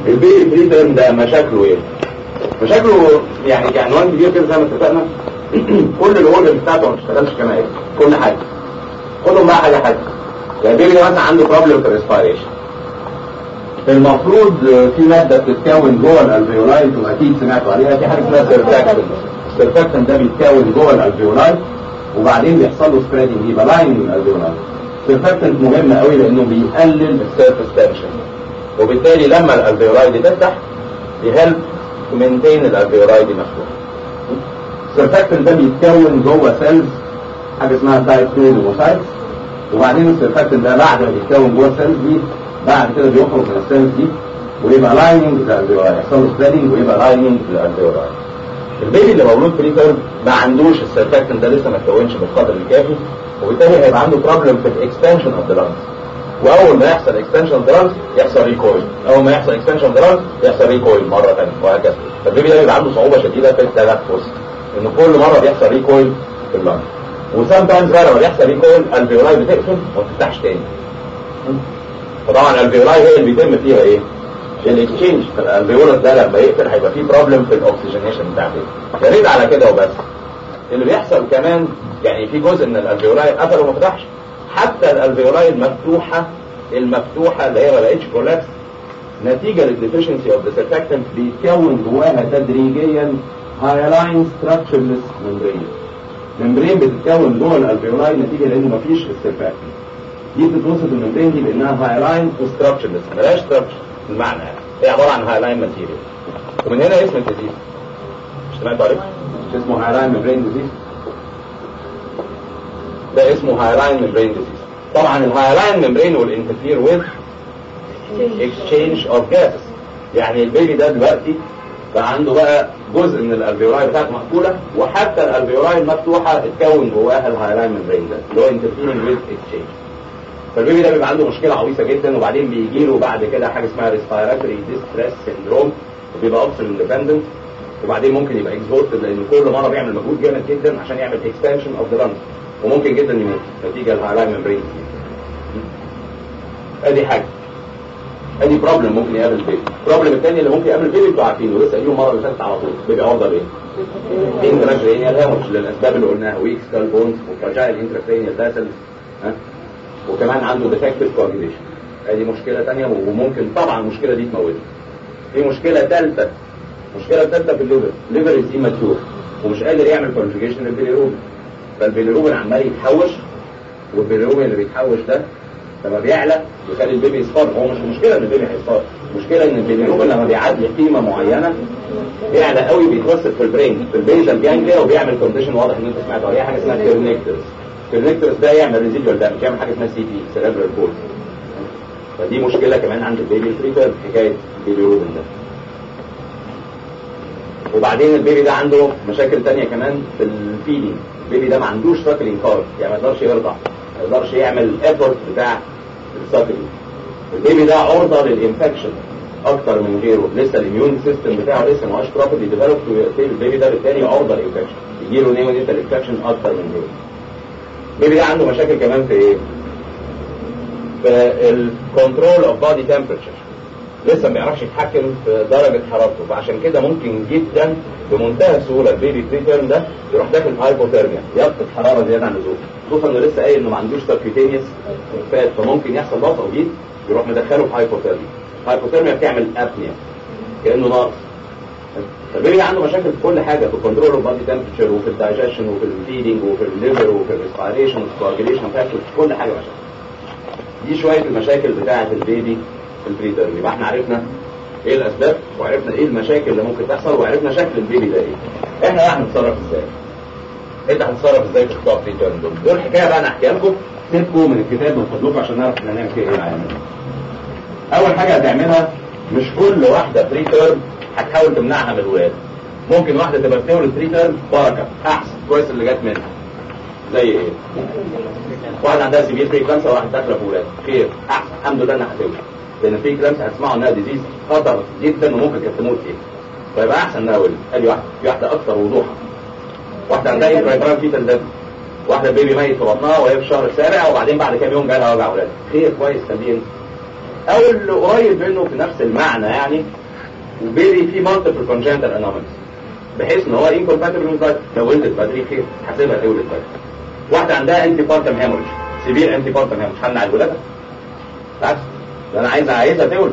البيبي بري تيرم ده مشاكله ايه؟ مشاكله يعني كعنوان كبير كده زي ما اتفقنا كل الاورجن بتاعته ما بتشتغلش كما هي كل حاجه خدهم بقى حاجه حاجه يعني البيبي ده مثلا عنده بروبلم في الريسبيريشن المفروض في ماده بتتكون جوه الالفيولاي انتم اكيد سمعتوا عليها في حاجه اسمها سيرفاكتن السيرفاكتن ده بيتكون جوه الالفيولاي وبعدين بيحصل له سبريدنج يبقى لاين من الالفيولاي السيرفاكتن مهم قوي لانه بيقلل السيرفس تنشن وبالتالي لما الالفيولاي دي تفتح بيهلب تمنتين الالفيولاي دي مفتوحه السيرفاكتن ده بيتكون جوه سيلز حاجه اسمها تايب 2 ليموسايتس وبعدين السيرفاكتن ده بعد ما بيتكون جوه السيلز دي بعد كده بيخرج من السيلز دي ويبقى لايننج للالفيولاي يحصل له سبريدنج ويبقى لايننج للالفيولاي البيبي اللي مولود بري تيرم ما عندوش السيرفاكتن ده لسه ما اتكونش بالقدر الكافي وبالتالي هيبقى عنده بروبلم في الاكستنشن اوف ذا لانجز واول ما يحصل اكستنشن اوف ذا لانجز يحصل ريكويل اول ما يحصل اكستنشن اوف ذا لانجز يحصل ريكويل مره ثانيه وهكذا فالبيبي ده بيبقى عنده صعوبه شديده في التنفس انه كل مره بيحصل ريكويل في اللانج وسام تايمز بقى لما بيحصل ريكويل الفيولاي بتقفل وما بتفتحش تاني فطبعا الفيولاي هي اللي بيتم فيها ايه؟ الاكسشينج فالالفيولس ده لما يقفل هيبقى فيه بروبلم في الاكسجينيشن بتاعته يا ريت على كده وبس اللي بيحصل كمان يعني في جزء من الالفيولاي قفل وما فتحش حتى الالفيولاي المفتوحه المفتوحه اللي هي ما بقتش كولابس نتيجه للديفيشنسي اوف ذا سيرفاكتنت بيتكون جواها تدريجيا هايلاين ستراكشرلس ممبرين ممبرين بتتكون جوه الالفيولاي نتيجه لانه ما فيش السيرفاكتنت دي بتتوصف الممبرين دي بانها هايلاين وستراكشرلس ملهاش ستراكشر المعنى يعني هي عباره عن هايلاين ماتيريال ومن هنا اسم الديزيز مش سمعتوا عليه؟ مش اسمه هايلاين ممبرين ديزيز ده اسمه هايلاين ممبرين ديزيز طبعا الهايلاين ممبرين والانترفير ويز اكسشينج اوف جاسز يعني البيبي ده دلوقتي بقى عنده بقى جزء من الالفيولاي بتاعته مقفوله وحتى الالفيولاي المفتوحه اتكون جواها الهايلاين ممبرين ده اللي هو انترفيرنج ويز اكسشينج فالبيبي ده بيبقى عنده مشكله عويصه جدا وبعدين بيجي له بعد كده حاجه اسمها ريسبيراتوري ديستريس سيندروم وبيبقى اوبسل اندبندنت وبعدين ممكن يبقى اكزوستد لان كل مره بيعمل مجهود جامد جدا عشان يعمل اكستنشن اوف ذا لانج وممكن جدا يموت نتيجه الهايلاين ممبرين ادي حاجه ادي بروبلم ممكن يقابل البيبي البروبلم الثاني اللي ممكن يقابل البيبي انتوا عارفينه لسه قايلينه المره اللي فاتت على طول بيبقى عرضه لايه؟ انتراكرينيال هامش للاسباب اللي قلناها ويك سكال بونز وفراجايل انتراكرينيال فاسلز ها وكمان عنده ديفكتيف كوagulation ادي مشكله ثانيه وممكن طبعا المشكله دي تموته في مشكله ثالثه المشكله الثالثه في الليفر الليفر از ايماتيور ومش قادر يعمل كونجيجيشن للبيليروبين فالبيليروبين عمال يتحوش والبيليروبين اللي بيتحوش ده لما بيعلى يخلي البيبي يصفر هو مش مشكله ان البيبي هيصفر المشكله ان البيليروبين لما بيعدي قيمه معينه بيعلى قوي بيتوسط في البرين في البيزل جانجليا وبيعمل كونديشن واضح ان انتوا سمعتوا عليها حاجه اسمها كيرنيكترز الكونكتورز ده يعمل ريزيدوال دامج يعمل حاجه اسمها سي بي سيريبرال بول فدي مشكله كمان عند البيبي الفريتر حكايه البيبي روبن ده وبعدين البيبي ده عنده مشاكل تانية كمان في الفيدنج البيبي ده ما عندوش ساكلينج كارد يعني ما يقدرش يرضع ما يقدرش يعمل الايفورت بتاع الساكلينج البيبي ده عرضه للانفكشن اكتر من غيره لسه الاميون سيستم بتاعه لسه ما هوش بروبرلي ديفلوبد البيبي ده بالتالي عرضه للانفكشن يجي له نيونيتال انفكشن اكتر من غيره البيبي ده عنده مشاكل كمان في ايه؟ في الكنترول اوف بادي تمبرتشر لسه ما بيعرفش يتحكم في درجه حرارته فعشان كده ممكن جدا بمنتهى السهوله البيبي بري تيرم ده يروح داخل في هايبوثيرميا يفقد حراره زياده عن اللزوم خصوصا انه لسه قايل انه ما عندوش سبكيوتينيوس فات فممكن يحصل ضغط جديد يروح مدخله في هايبوثيرميا هايبوثيرميا بتعمل ابنيا كانه ناقص فالبيبي عنده مشاكل في كل حاجه في الكنترول اوف بادي تمبرتشر وفي الدايجيشن وفي الفيدنج وفي الليفر وفي الريسبيريشن والكواجيليشن فاكتور في كل حاجه مشاكل دي شويه المشاكل بتاعه البيبي في البريتر يبقى احنا عرفنا ايه الاسباب وعرفنا ايه المشاكل اللي ممكن تحصل وعرفنا شكل البيبي ده ايه احنا بقى هنتصرف ازاي انت هتتصرف ازاي في خطاب بريتر دول دول حكايه بقى انا احكيها لكم سيبكم من الكتاب من فضلكم عشان نعرف احنا هنعمل فيها ايه معانا اول حاجه هتعملها مش كل واحده بريتر هتحاول تمنعها من الولاده ممكن واحده تبقى بتولد بريتر بركه احسن كويس اللي جت منها زي ايه واحد عندها سيفير بري كلامسا وواحد داخله في ولاده خير احسن الحمد لله انها هتولد لان في كلامسا هتسمعوا انها ديزيز خطر جدا وممكن كانت تموت فيها فيبقى احسن انها ولد ادي واحده في واحده اكثر وضوحا واحده عندها ايه فيتال دم واحده بيبي ميت في بطنها وهي في الشهر السابع وبعدين بعد كام يوم جالها وجع ولاده خير كويس خليه او اللي قريب منه في نفس المعنى يعني وبيبي فيه مالتيبل كونجنتال انوماليز بحيث ان هو انكومباتبل بالبدري لو ولدت بدري خير حاسبها تولد بدري واحده عندها انتي بارتم هيموريج سيفير انتي بارتم هيموريج همنع الولاده بالعكس ده انا عايز عايزها تولد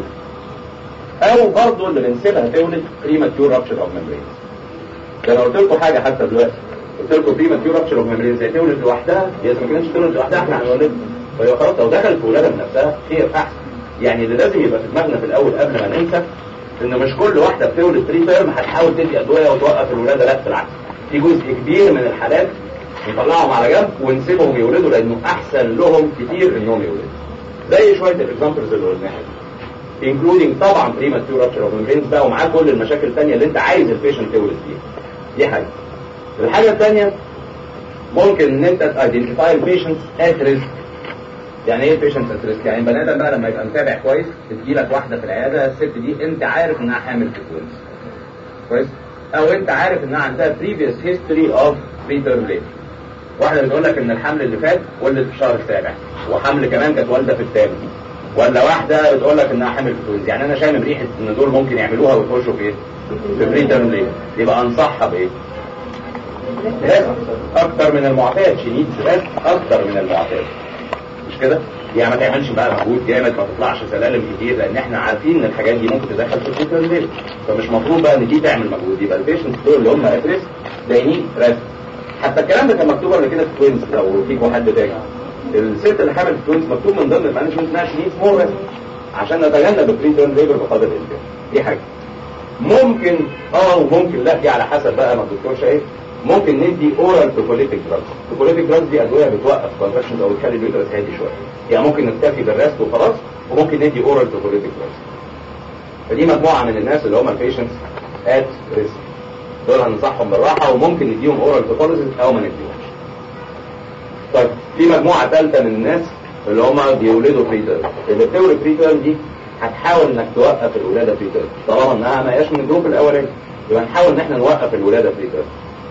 او برضه اللي بنسيبها تولد بريماتيور رابشر اوف ميمبرينز ده انا قلت لكم حاجه حتى دلوقتي قلت لكم بريماتيور رابشر اوف ميمبرينز هي تولد لوحدها هي ما كانتش تولد لوحدها احنا هنولدها فهي خلاص لو دخلت في ولاده بنفسها خير احسن يعني اللي لازم يبقى في دماغنا في الاول قبل ما ننسى ان مش كل واحده بتولد بري تيرم هتحاول تدي ادويه وتوقف الولاده لا بالعكس في جزء كبير من الحالات نطلعهم على جنب ونسيبهم يولدوا لانه احسن لهم كتير انهم يولدوا زي شويه الاكزامبلز اللي قلناها انكلودينج طبعا بريماتيور رابشر اوف ميمبرينز بقى ومعاه كل المشاكل الثانيه اللي انت عايز البيشنت تولد فيها دي حاجه الحاجه الثانيه ممكن ان انت تايدنتيفاي البيشنت ات ريسك يعني ايه بيشنت ات ريسك يعني بني ادم بقى لما يبقى متابع كويس تجي لك واحده في العياده الست دي انت عارف انها حامل في التوينز كويس او انت عارف انها عندها previous history of preterm labor واحده بتقول لك ان الحمل اللي فات ولدت في الشهر السابع وحمل كمان كانت والده في الثامن ولا واحده بتقول لك انها حامل في التوينز يعني انا شامم ريحه ان دول ممكن يعملوها ويخشوا في ايه؟ في بريترم ليبر يبقى انصحها بايه؟ ريست اكتر من المعتاد شديد ريست اكتر من المعتاد مش كده؟ يعني ما تعملش بقى مجهود جامد ما تطلعش سلالم كتير لان احنا عارفين ان الحاجات دي ممكن تدخل في الفكر الليل فمش مفروض بقى ان دي تعمل مجهود يبقى البيشنت دول اللي هم اتريس ده ينيد ريست حتى الكلام ده كان مكتوب قبل كده في توينز لو فيكم حد تاني الست اللي حامل في توينز مكتوب من ضمن المانجمنت انها شي نيدز مور ريست عشان نتجنب البري تيرم ليبر بقدر الامكان دي حاجه ممكن اه وممكن لا دي على حسب بقى ما الدكتور شايف ممكن ندي اورال توكوليتيك دراجز توكوليتيك دراجز دي ادويه بتوقف كونتراكشن او بتخلي اليوترس هادي شويه يعني ممكن نكتفي بالريست وخلاص وممكن ندي اورال توكوليتيك دراجز فدي مجموعه من الناس اللي هم البيشنتس ات ريسك دول هننصحهم بالراحه وممكن نديهم اورال توكوليزيس او ما نديهمش طيب في مجموعه ثالثه من الناس اللي هم بيولدوا بريتيرم اللي بتولد بريتيرم دي هتحاول انك توقف الولاده بريتيرم طالما انها ما هياش من الجروب الاولاني يبقى نحاول ان احنا نوقف الولاده بريتيرم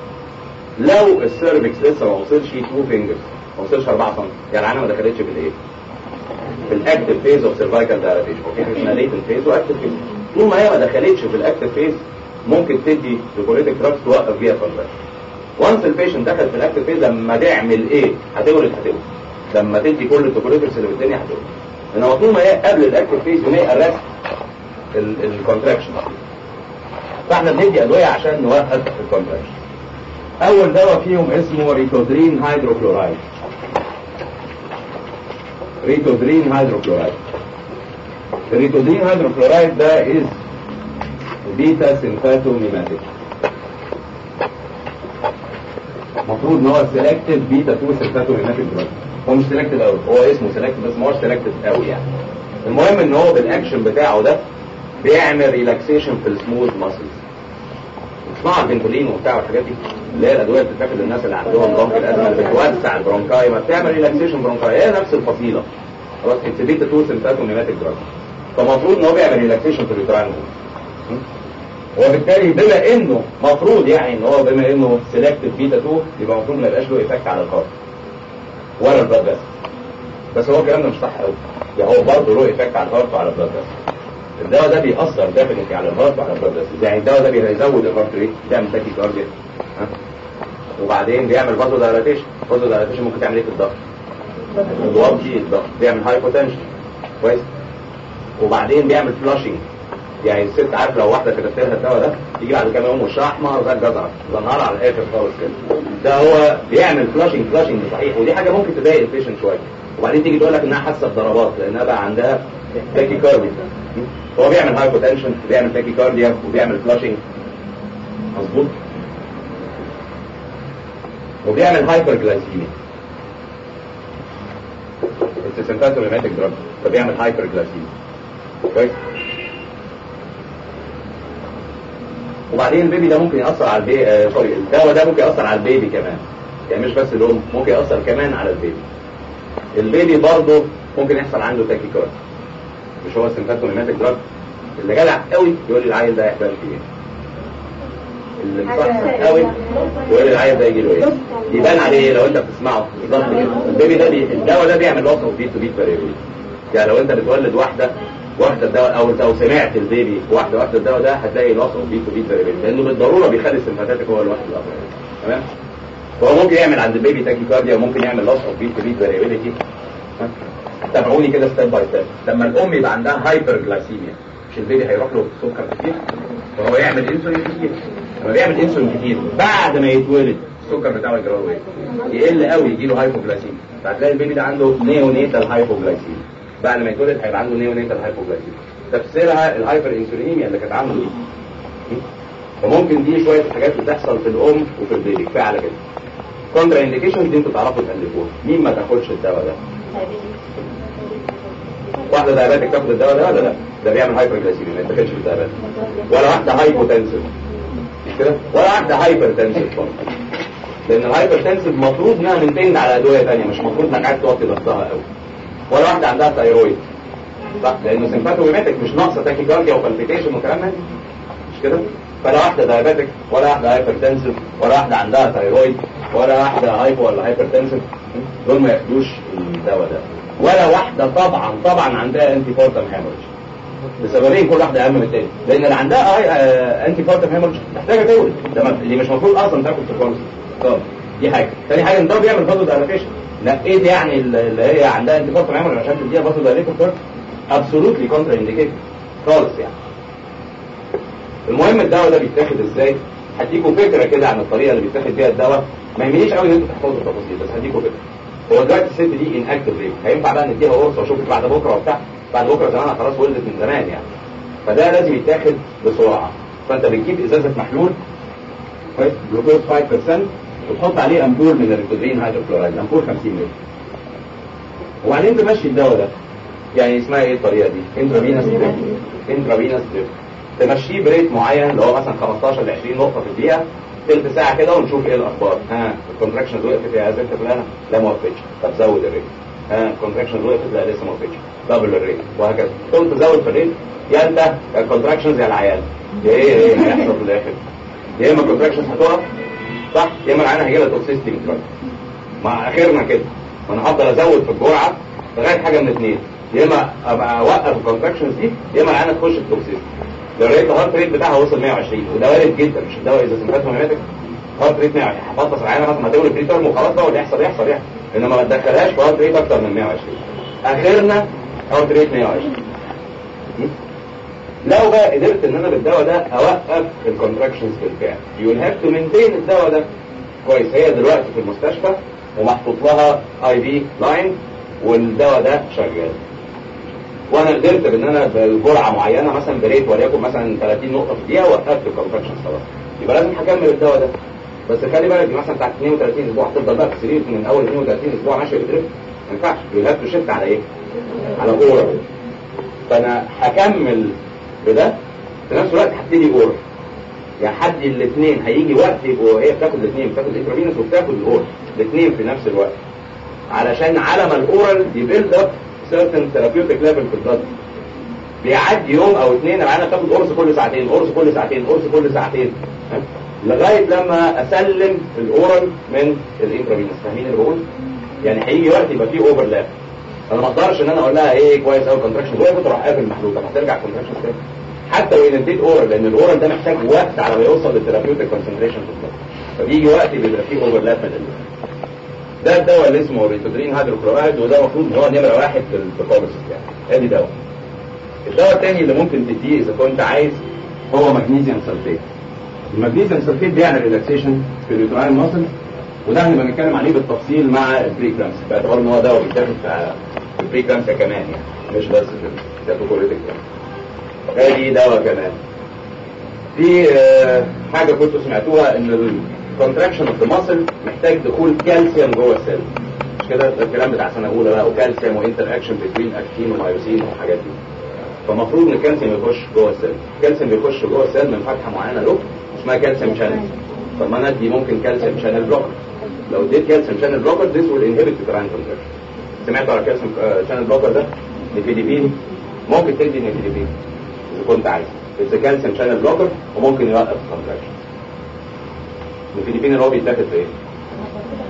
لو السيرفكس لسه ما وصلش 2 فينجرز ما وصلش 4 سم يعني انا ما دخلتش في الايه في الاكتف فيز اوف سيرفايكال دايلاتيشن وفي حاجه اسمها ليتنت فيز واكتف فيز طول ما هي ما دخلتش في الاكتف فيز ممكن تدي ليكوليتيك دراجز توقف بيها كونتراكشن وانس البيشنت دخل في الاكتف فيز لما تعمل ايه هتولد هتولد لما تدي كل التوكوليتكس اللي في الدنيا هتولد انما طول ما هي قبل الاكتف فيز يومي ارست الكونتراكشن فاحنا بندي ادويه عشان نوقف الكونتراكشن اول دواء فيهم اسمه ريتودرين هيدروكلورايد ريتودرين هيدروكلورايد الريتودرين هيدروكلورايد ده از بيتا سيمفاتوميماتيك المفروض ان هو سيلكتيف بيتا 2 سيمفاتوميماتيك دراج هو مش سيلكتيف قوي هو اسمه سيلكتيف بس ما هوش سيلكتيف قوي يعني المهم ان هو بالاكشن بتاعه ده بيعمل ريلاكسيشن في السموث ماسلز اسمعوا البنتولين وبتاع والحاجات دي اللي هي الادويه اللي بتتاخد للناس اللي عندهم برونك الازمه اللي بتوسع البرونكاي ما بتعمل ريلاكسيشن برونكاي هي نفس الفصيله خلاص اتس بيتا 2 سيمفاتوميماتيك دراج فالمفروض ان هو بيعمل ريلاكسيشن في الريتراين وبالتالي بما انه مفروض يعني ان هو بما انه سيلكتيف بيتا 2 يبقى المفروض ما يبقاش له ايفكت على الهارت ولا البلاد بس بس هو الكلام ده مش صح قوي يعني هو برضه له ايفكت على الهارت وعلى البلاد بس الدواء ده بيأثر ديفنتلي على الهارت وعلى البلاد بس يعني الدواء ده بيزود الهارت ريت بيعمل تاكي كارديا وبعدين بيعمل برضه دايلاتيشن برضه دايلاتيشن ممكن تعمل ايه في الضغط؟ توطي الضغط بيعمل هايبوتنشن كويس وبعدين بيعمل فلاشنج يعني الست عارف لو واحده كتبت لها الدواء ده يجي بعد كام يوم وشها احمر زي الجزره نهار على الاخر خالص كده ده هو بيعمل فلاشنج فلاشنج صحيح ودي حاجه ممكن تضايق البيشنت شويه وبعدين تيجي تقول لك انها حاسه بضربات لانها بقى عندها تاكي كارديا هو بيعمل هايبوتنشن وبيعمل تاكي كارديا وبيعمل فلاشنج مظبوط وبيعمل هايبر جلايسيميا السيمباتوميماتيك دراج فبيعمل هايبر جلايسيميا كويس وبعدين البيبي ده ممكن يأثر على البيبي آه سوري الدواء ده ممكن يأثر على البيبي كمان يعني مش بس الأم ممكن يأثر كمان على البيبي البيبي برضه ممكن يحصل عنده تاكيكارد مش هو السيمفاتوميماتيك دراج اللي جدع قوي يقول لي العيل ده يحصل فيه ايه اللي مصحصح قوي يقول لي العيل ده يجي له ايه يبان عليه لو انت بتسمعه بالظبط كده البيبي ده بي... الدواء ده بيعمل وصف بيت تو بيت فاريبل يعني لو انت بتولد واحده واحده الدواء او لو سمعت البيبي واحده واحده الدواء ده هتلاقي لاص اوف بيت تو بيت فاريبيلتي لانه بالضروره بيخلي السمباتيك هو الواحد الاخر تمام فهو ممكن يعمل عند البيبي تاكيكارديا وممكن يعمل لاص اوف بيت تو بيت فاريبيلتي تابعوني كده ستيب باي ستيب لما الام يبقى عندها هايبر جلايسيميا مش البيبي هيروح له سكر كتير فهو يعمل انسولين كتير لما بيعمل انسولين كتير بعد ما يتولد السكر بتاعه يجرى له ايه؟ يقل قوي يجي له هايبوجلايسيميا فهتلاقي البيبي ده عنده نيونيتال هايبوجلايسيميا بعد ما يتولد هيبقى عنده نيونيتال هايبوجلايسيميا تفسيرها الهايبر انسولينيميا اللي كانت عنده دي فممكن دي شويه حاجات بتحصل في الام وفي البيبي كفايه على كده كونترا انديكيشن دي انتوا تعرفوا تالفوها مين ما تاخدش الدواء ده واحده دايابيتك تاخد الدواء ده ولا لا ده بيعمل هايبر جلايسيميا ما يتاخدش بالدواء ولا واحده هايبوتنسيف مش كده ولا واحده هايبر تنسيف لان الهايبر تنسيف المفروض انها منتند على ادويه ثانيه مش المفروض انك عايز توطي ضغطها قوي ولا واحده عندها ثايرويد صح لانه سيمباتوميماتيك مش ناقصه تاكيكارديا وبالبيتيشن والكلام ده مش كده فلا واحده دايابيتك ولا واحده هايبر تنسيف ولا واحده عندها ثايرويد ولا واحده هايبو ولا هايبر تنسيف دول ما ياخدوش الدواء ده ولا واحده طبعا طبعا عندها انتي بورتم هيموريج لسببين كل واحده اهم من الثانيه لان اللي عندها آي آه انتي بورتم هيموريج محتاجه تولد ده ما- اللي مش المفروض اصلا تاكل سيكونس طب دي حاجه ثاني حاجه ان ده بيعمل برضه دايلاتيشن نقيت يعني اللي هي عندها انتي بورتم هيموريج عشان تديها برضه دايلاتيشن ابسولوتلي كونترا انديكيتد خالص يعني المهم الدواء ده بيتاخد ازاي هديكوا فكره كده عن الطريقه اللي بيتاخد بيها الدواء ما يهمنيش قوي ان انتوا تحفظوا التفاصيل بس هديكوا فكره هو دلوقتي الست دي ان اكتف ريب هينفع بقى نديها قرصه واشوفك بعد بكره وبتاع بعد بكره زمانها خلاص ولدت من زمان يعني فده لازم يتاخد بسرعه فانت بتجيب ازازه محلول كويس جلوكوز 5% وتحط عليه امبول من الريكودرين هيدروكلورايد امبول 50 مللي وبعدين تمشي الدواء ده يعني اسمها ايه الطريقه دي انترافينوس دريب انترافينوس دريب تمشيه بريت معين اللي هو مثلا 15 ل 20 نقطه في الدقيقه تلت ساعه كده ونشوف ايه الاخبار ها الكونتراكشن وقفت يا زفت فلانه لا ما وقفتش طب زود الريت ها الكونتراكشن وقفت لا لسه ما وقفتش دبل الريت وهكذا تقوم تزود في الريت يا انت الكونتراكشن زي العيال يا ايه ايه اللي هيحصل في الاخر يا اما الكونتراكشن هتقف صح يا اما العيان هيجي لها توكسيستي من مع اخرنا كده وانا هفضل ازود في الجرعه لغايه حاجه من اثنين يا اما ابقى اوقف الكونتراكشنز دي يا اما العيانه تخش التوكسيس لو لقيت الهارت ريت بتاعها وصل 120 وده وارد جدا مش الدواء اذا سمعت مهمتك هارت ريت 120 هفطس العيانه مثلا ما تولد بري تيرم وخلاص بقى واللي يحصل يحصل يعني انما ما تدخلهاش في هارت ريت اكتر من 120 اخرنا هارت ريت 120 لو بقى قدرت ان انا بالدواء ده اوقف الكونتراكشنز بالفعل يو هاف تو مينتين الدواء ده كويس هي دلوقتي في المستشفى ومحطوط لها اي في لاين والدواء ده شغال وانا قدرت بان انا بجرعه معينه مثلا بريت وليكن مثلا 30 نقطه في الدقيقه وقفت الكونتراكشن خلاص يبقى لازم هكمل الدواء ده بس خلي بالك دي مثلا بتاعت 32 اسبوع هتفضل بقى في السرير من اول 32 اسبوع ماشيه بترف ما ينفعش يو هاف تو شيفت على ايه؟ على اورال فانا هكمل بده في نفس الوقت هبتدي اورال يعني حد الاثنين هيجي وقت يبقوا هي بتاخد الاثنين بتاخد الانترافينوس وبتاخد الاورال الاثنين في نفس الوقت علشان على ما الاورال يبيلد اب سيرتن ثيرابيوتيك ليفل في البلد بيعدي يوم او اثنين العيانه بتاخد قرص كل ساعتين قرص كل ساعتين قرص كل ساعتين ها؟ لغايه لما اسلم الاورال من الانترافينوس فاهمين اللي بقول؟ يعني هيجي وقت يبقى فيه اوفرلاب انا ما اقدرش ان انا اقول لها ايه كويس قوي كونتراكشن وقفت اروح قافل المحلول طب هترجع كونتراكشن تاني حتى لو اديت اورال لان الاورال ده محتاج وقت على ما يوصل للثيرابيوتيك كونسنتريشن في البلد فبيجي وقت بيبقى فيه اوفرلاب من ال- ده الدواء اللي اسمه ريتودرين هيدروكلورايد وده المفروض ان هو نمره واحد في البرفورمانس يعني ادي دواء الدواء الثاني اللي ممكن تديه اذا كنت عايز هو مغنيسيوم سلفيت المغنيسيوم سلفيت بيعمل ريلاكسيشن في الريتوراين ماسل وده هنبقى نتكلم عليه بالتفصيل مع البري كلامس باعتبار ان هو دواء بيتاخد في البري كلامس كمان يعني مش بس في الكاتوكوليتيك ادي دواء كمان في آه، حاجه كنتوا سمعتوها ان الكونتراكشن اوف ذا ماسل محتاج دخول كالسيوم جوه السيل مش كده ده الكلام بتاع سنه اولى بقى وكالسيوم وانتر اكشن بين اكتين ومايوسين والحاجات دي فالمفروض ان الكالسيوم يخش جوه السيل الكالسيوم بيخش جوه السيل من فتحه معينه له اسمها كالسيوم شانل طب ما انا ادي ممكن كالسيوم شانل بلوكر لو اديت كالسيوم شانل بلوكر this will inhibit the current contraction سمعتوا على كالسيوم شانل بلوكر ده نيفيديبين ممكن تدي نيفيديبين اذا كنت عايز بس كالسيوم شانل بلوكر وممكن يوقف الكونتراكشن الفلبين اللي هو بيتاخد في ايه؟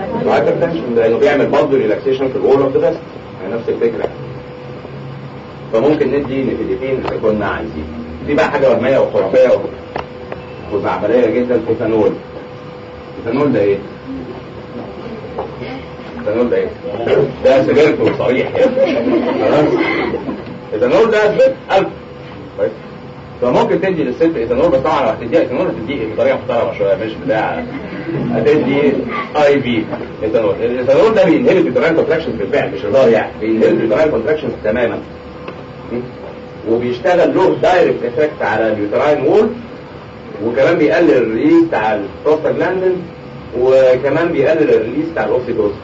الهايبرتنشن لانه بيعمل برضه ريلاكسيشن في الوول اوف ذا يعني نفس الفكره فممكن ندي نفيديفين اذا كنا عايزين دي بقى حاجه وهميه وخرافيه وزعبليه جدا ايثانول ايثانول ده ايه؟ ايثانول ده ايه؟ ده سجايرته صريح يعني خلاص ايثانول ده زيت الف كويس فممكن تدي للست ايثانول بس طبعا لو هتديها ايثانول هتديه بطريقه محترمه شويه مش بتاع هتدي اي في ايثانول الايثانول ده بينهبت اليوتراين كونتراكشن بالفعل مش هزار يعني بينهبت اليوتراين كونتراكشن تماما وبيشتغل له دايركت افكت على اليوتراين وول وكمان بيقلل الريليز بتاع البروستاجلاندين وكمان بيقلل الريليز بتاع الاوكسيتوسن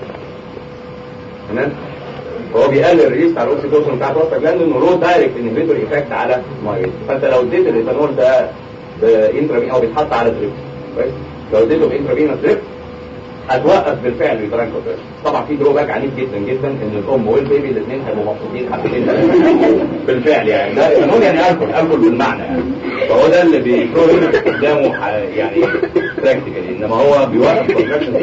تمام هو بيقلل الريليز بتاع الاوكسيتوسن بتاع البروستاجلاندين وله دايركت انهبيتور ايفكت على المايويد فانت لو اديت الايثانول ده بانترا او بيتحط على دريب كويس لو اديته بانترافينوس دريب هتوقف بالفعل اليوتراين كونتراكشن طبعا في دروباك عنيف جدا جدا ان الام والبيبي الاثنين هيبقوا مبسوطين حبتين ثلاثه بالفعل يعني ده ايثانول يعني الكول الكول بالمعنى يعني فهو ده اللي بيبروهيبت قدامه ح- يعني براكتيكالي انما هو بيوقف كونتراكشن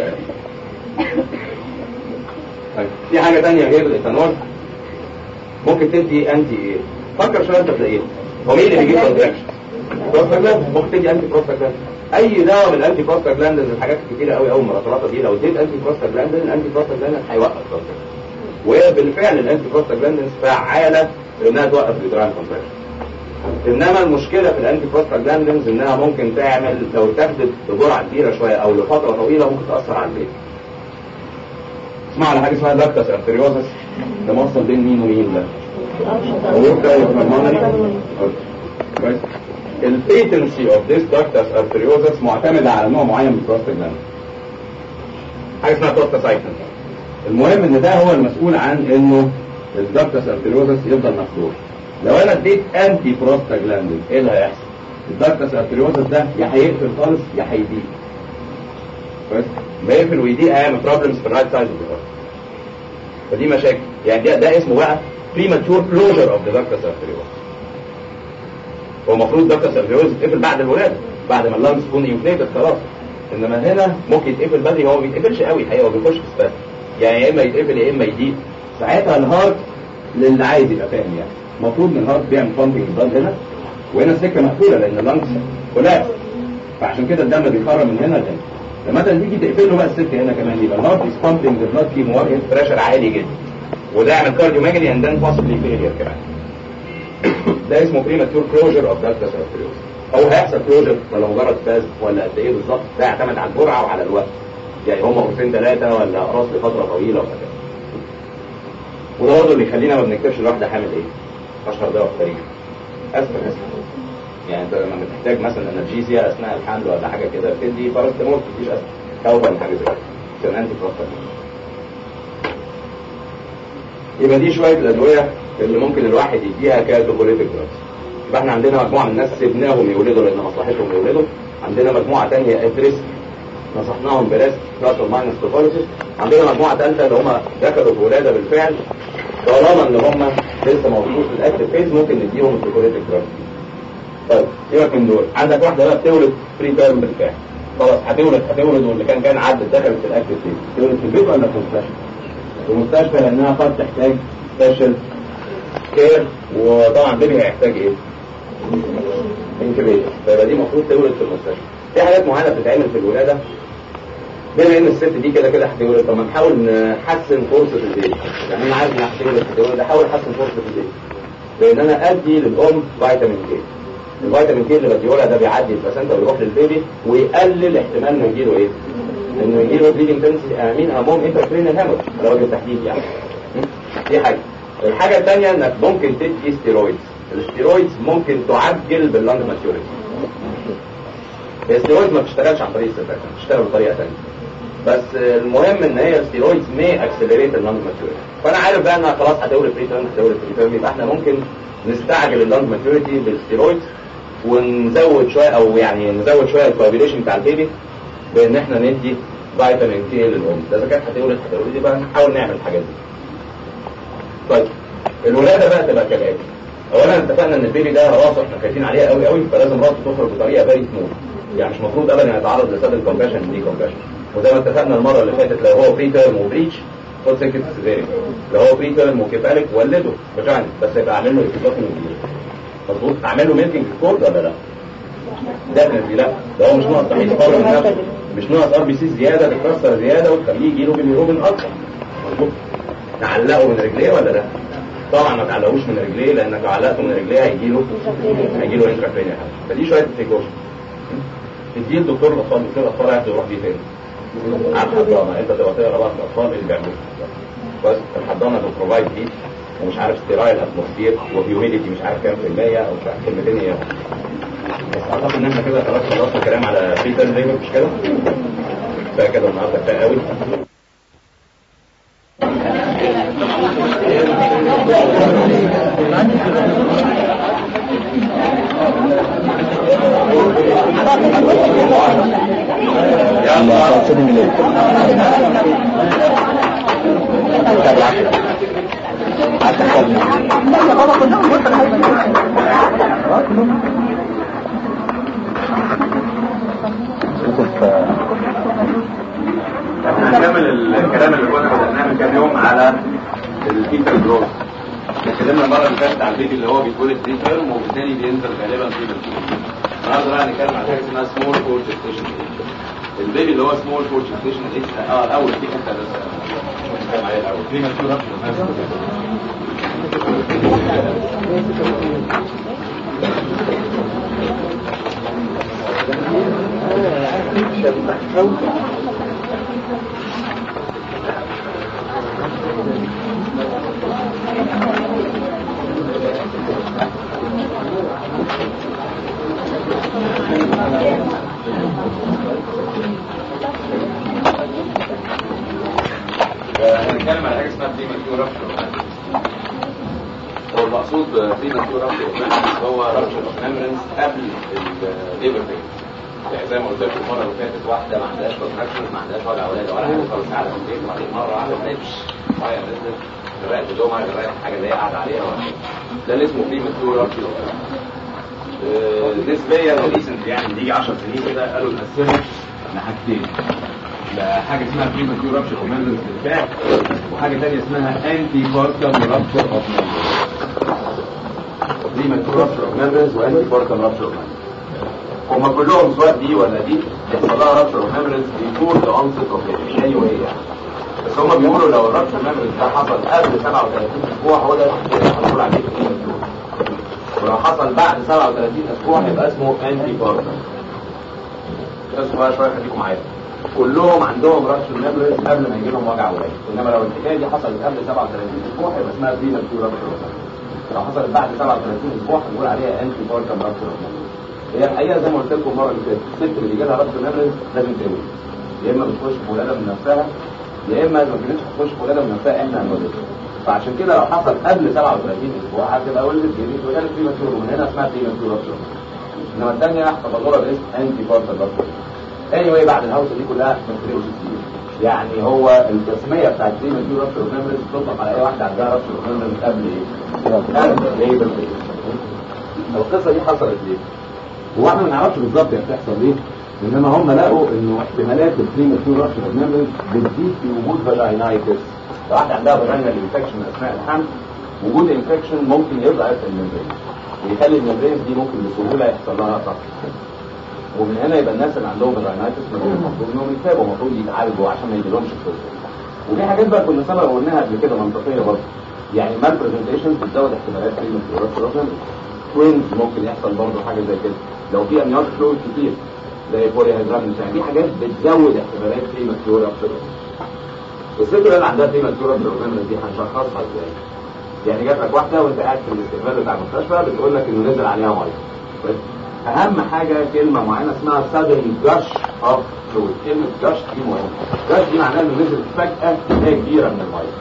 طيب في حاجه ثانيه غير الايثانول ممكن تدي انتي ايه فكر شويه انت تلاقيه هو مين اللي بيجيب كونتراكشن بروستاجلاند ممكن تدي انتي بروستاجلاند اي دواء من الانتي بروستاجلاند الحاجات الكتيره قوي قوي المرطبات دي لو اديت انتي بروستاجلاند الانتي بروستاجلاند هيوقف كونتراكشن وهي بالفعل الانتي بروستاجلاند فعاله في انها توقف الجدران كونتراكشن انما المشكله في الانتي بروستاجلاندنز انها ممكن تعمل لو اتاخدت بجرعه كبيره شويه او لفتره طويله ممكن تاثر على البيت اسمعوا على حاجه اسمها لاكتاس ارتريوزس ده موصل بين مين ومين ده كويس البيتنسي اوف ذيس داكتاس ارتريوزس معتمده على نوع معين من البروستاجلاند حاجه اسمها بروستاسايكلين المهم ان ده هو المسؤول عن انه الداكتاس ارتريوزس يفضل مفتوح لو انا اديت انتي بروستاجلاندين ايه اللي هيحصل الداكتاس ارتريوزس ده يا هيقفل خالص يا هيضيق كويس ما يقفل ويضيق هيعمل بروبلمز في الرايت سايد اوف فدي مشاكل يعني ده, ده اسمه بقى premature closure of the ductus arteriosus هو المفروض ductus arteriosus يتقفل بعد الولاده بعد ما اللانجز تكون انفليتد خلاص انما هنا ممكن يتقفل بدري هو ما بيتقفلش قوي الحقيقه هو بيخش في سبات يعني يا اما يتقفل يا اما يضيق ساعتها الهارت للي عايز يبقى فاهم يعني المفروض ان الهارت بيعمل بامبنج البلد هنا وهنا السكه مقفوله لان اللانجز كلها فعشان كده الدم بيخرج من هنا لهنا لما انت تيجي تقفل له بقى السكه هنا كمان يبقى الهارت از بامبنج ذا بلاد في مواجهه بريشر عالي جدا وده يعمل كارديوماجلي اند ذن بوسبلي فيلير كمان ده اسمه بريماتور كلوجر اوف داكتس ارتريوس هو هيحصل كلوجر ولا مجرد فاز ولا قد ايه بالظبط ده يعتمد على الجرعه وعلى الوقت يعني هم قرصين ثلاثه ولا اقراص لفتره طويله ولا كده وده برضه اللي يخلينا ما بنكتبش الواحده حامل ايه اشهر دواء في التاريخ اسفل اسفل يعني انت لما بتحتاج مثلا انرجيزيا اثناء الحمل ولا حاجه كده بتدي باراستامول مفيش اسفل خوفا من حاجه زي كده عشان انتي بروستاجلاند يبقى دي شويه الادويه اللي ممكن الواحد يديها كدوبوليتيك دراجز يبقى احنا عندنا مجموعه من الناس سيبناهم يولدوا لان مصلحتهم يولدوا عندنا مجموعه ثانيه ادريس نصحناهم بلاس بلس اور ماينس توفولوجيست عندنا مجموعه ثالثه اللي هم دخلوا في ولاده بالفعل طالما ان هم لسه موجودين في الاكتف فيز ممكن نديهم الدوبوليتيك دراجز طيب سيبك من دول عندك واحده بقى بتولد فري تيرم بالفعل خلاص هتولد هتولد واللي كان كان عدت دخلت في الاكتف فيز تولد في البيت ولا في المستشفى؟ في المستشفى لانها قد تحتاج سبيشال كير وطبعا بيبي هيحتاج ايه؟ انكبيشن فيبقى دي المفروض تولد في المستشفى في حاجات معينه بتتعمل في الولاده بما ان الست دي كده كده هتولد طب ما نحاول نحسن فرصه البيبي يعني انا عارف ان هتولد هتولد احاول احسن فرصه البيبي لان انا ادي للام فيتامين كي الفيتامين كي اللي بديهولها ده بيعدي البلاسنتا ويروح للبيبي ويقلل احتمال انه يجيله ايه؟ انه يجيله بليدنج تنسي امين امام انتركرينال هامج على وجه التحديد يعني دي حاجه الحاجه الثانيه انك ممكن تدي ستيرويدز الستيرويدز ممكن تعجل باللانج ماتيوريتي الستيرويدز ما بتشتغلش عن طريق السيرفكشن بتشتغل بطريقه ثانيه بس المهم ان هي الستيرويدز مي اكسلريت اللانج ماتيوريتي فانا عارف بقى انها خلاص هتولد فري تيرم هتولد فري تيرم يبقى احنا ممكن نستعجل اللانج ماتيوريتي بالستيرويدز ونزود شويه او يعني نزود شويه الكوابيليشن بتاع البيبي بان احنا ندي فيتامين كي للام ده اذا كانت هتولد هتولد يبقى نحاول نعمل الحاجات دي طيب الولاده بقى تبقى كالاتي اولا اتفقنا ان البيبي ده راسه احنا خايفين عليها قوي قوي فلازم راسه تخرج بطريقه فيري سموث يعني مش المفروض ابدا يتعرض لسادن كومبريشن دي كومبريشن وزي ما اتفقنا المره اللي فاتت لو هو بري تيرم وبريتش فول سيكت سيزيريان لو هو بري تيرم وكفالك ولده فاجينا بس يبقى عامل له اكتشاف من جديد مظبوط اعمل له ميلكينج كورد ولا لا؟ ديفنتلي لا ده هو مش ناقص تحليل قوي من نفسه مش ناقص ار بي سي زياده تتكسر زياده وتخليه يجي له باليوروبين اكتر مظبوط نعلقه من رجليه ولا لا؟ طبعا ما تعلقوش من رجليه لانك لو علقته من رجليه هيجي له هيجي له انترافينيا فدي شويه بريكوشن تديه الدكتور الاطفال دكتور الاطفال عايز يروح بيه فين؟ على الحضانه انت تبقى تقرا بقى في الاطفال اللي بيعملوه بس الحضانه بتبروفايد هيت ومش عارف ستيرايل اتموسفير وهيوميديتي مش عارف كام في المية او مش عارف كلمتين ايه بس اعتقد ان احنا كده خلاص خلصنا الكلام على بيتر ليبر مش كده؟ كفايه كده النهارده كفايه قوي الله صدق ليه كتاب العشرة احنا هنكمل الكلام اللي كنا بدأناه من كام يوم على الفيتر جروث اتكلمنا المره اللي فاتت على البيبي اللي هو بيتولد بري تيرم وبالتالي بينزل غالبا في الفيتر النهارده بقى هنتكلم على حاجه اسمها سمول فور جستيشن البيبي اللي هو سمول فور جستيشن اه الاول في حته بس هنتكلم عليها الاول في مشهور هنتكلم على حاجه اسمها بريماتيور رابشر هو المقصود بريماتيور رابشر هو رابشر اوف ميمورينز قبل الليبر بين يعني زي ما قلت لكم المره اللي فاتت واحده ما عندهاش كونتراكشن ما عندهاش وجع ولاده ولا حاجه خالص قاعده في البيت وبعدين مره واحده نمش ميه نزلت غرقت هدومها غرقت الحاجه اللي هي قاعده عليها ده اللي اسمه بريماتيور رابشر نسبيا ريسنت يعني بيجي 10 سنين كده قالوا نقسمه لحاجتين حاجه اسمها بريماتيور رابشر اوف ميمبرز بالفعل وحاجه ثانيه اسمها انتي بارتم رابشر اوف ميمبرز بريماتيور رابشر اوف ميمبرز وانتي بارتم رابشر اوف ميمبرز هما كلهم سواء دي ولا دي يحصل لها رابشر اوف ميمبرز بيفور ذا اونست اوف مش اي واي يعني بس هما بيقولوا لو الرابشر ميمبرز ده حصل قبل 37 اسبوع هو ده هنقول عليه بريماتيور ولو حصل بعد 37 اسبوع يبقى اسمه انتي بارتم بس بقى شويه خليكم معايا كلهم عندهم رابشر ميمبرز قبل ما يجي لهم وجع ولاده انما لو الحكايه دي حصلت قبل 37 اسبوع يبقى اسمها بريماتيور رابشر لو حصلت بعد 37 اسبوع هنقول عليها انتي بارتم رابشر هي الحقيقه زي ما قلت لكم المره اللي فاتت الست اللي بيجي لها رابشر ميمبرز لازم تولد يا اما بتخش في ولاده من نفسها يا اما ما كانتش بتخش في ولاده من نفسها احنا هنولدها فعشان كده لو حصل قبل 37 اسبوع هتبقى ولدت جديد ولاده بريماتيور ومن هنا اسمها بريماتيور رابشر انما الثانيه احتفظوها باسم انتي بارتم رابشر anyway بعد الهوسه دي كلها بكتيريا يعني هو التسميه بتاعت زي ما تقول رابشر ميموريز بتطلق على اي واحده عندها رابشر ميموريز قبل ايه؟ قبل ليبر القصه دي حصلت ليه؟ هو احنا ما نعرفش بالظبط هي بتحصل ليه انما هم لقوا انه احتمالات البريماتور رابشر ميموريز بتزيد في وجود فاجينايتس لو واحده عندها فاجينال انفكشن اثناء الحمل وجود انفكشن ممكن يضعف الممبرين ويخلي الممبرين دي ممكن بسهوله يحصل لها قطع ومن هنا يبقى الناس اللي عندهم الراينايتس المفروض انهم يتابعوا المفروض يتعالجوا عشان ما يجيلهمش الفرصه ودي حاجات بقى كنا سبق قلناها قبل كده منطقيه برضه يعني مال برزنتيشن بتزود احتمالات كلمه توينز ممكن يحصل برضه حاجه زي كده لو في امنيات فلويد كتير زي بولي هيدرامنس يعني دي حاجات بتزود احتمالات كلمه كيورا الست اللي عندها كلمه كيورا دي هنشخصها ازاي؟ يعني جات لك واحده وانت قاعد في الاستقبال بتاع المستشفى بتقول لك انه نزل عليها ميه اهم حاجة كلمة معينة اسمها sudden gush of fluid كلمة gush دي مهمة gush دي معناها انه نزل فجأة كمية كبيرة من المية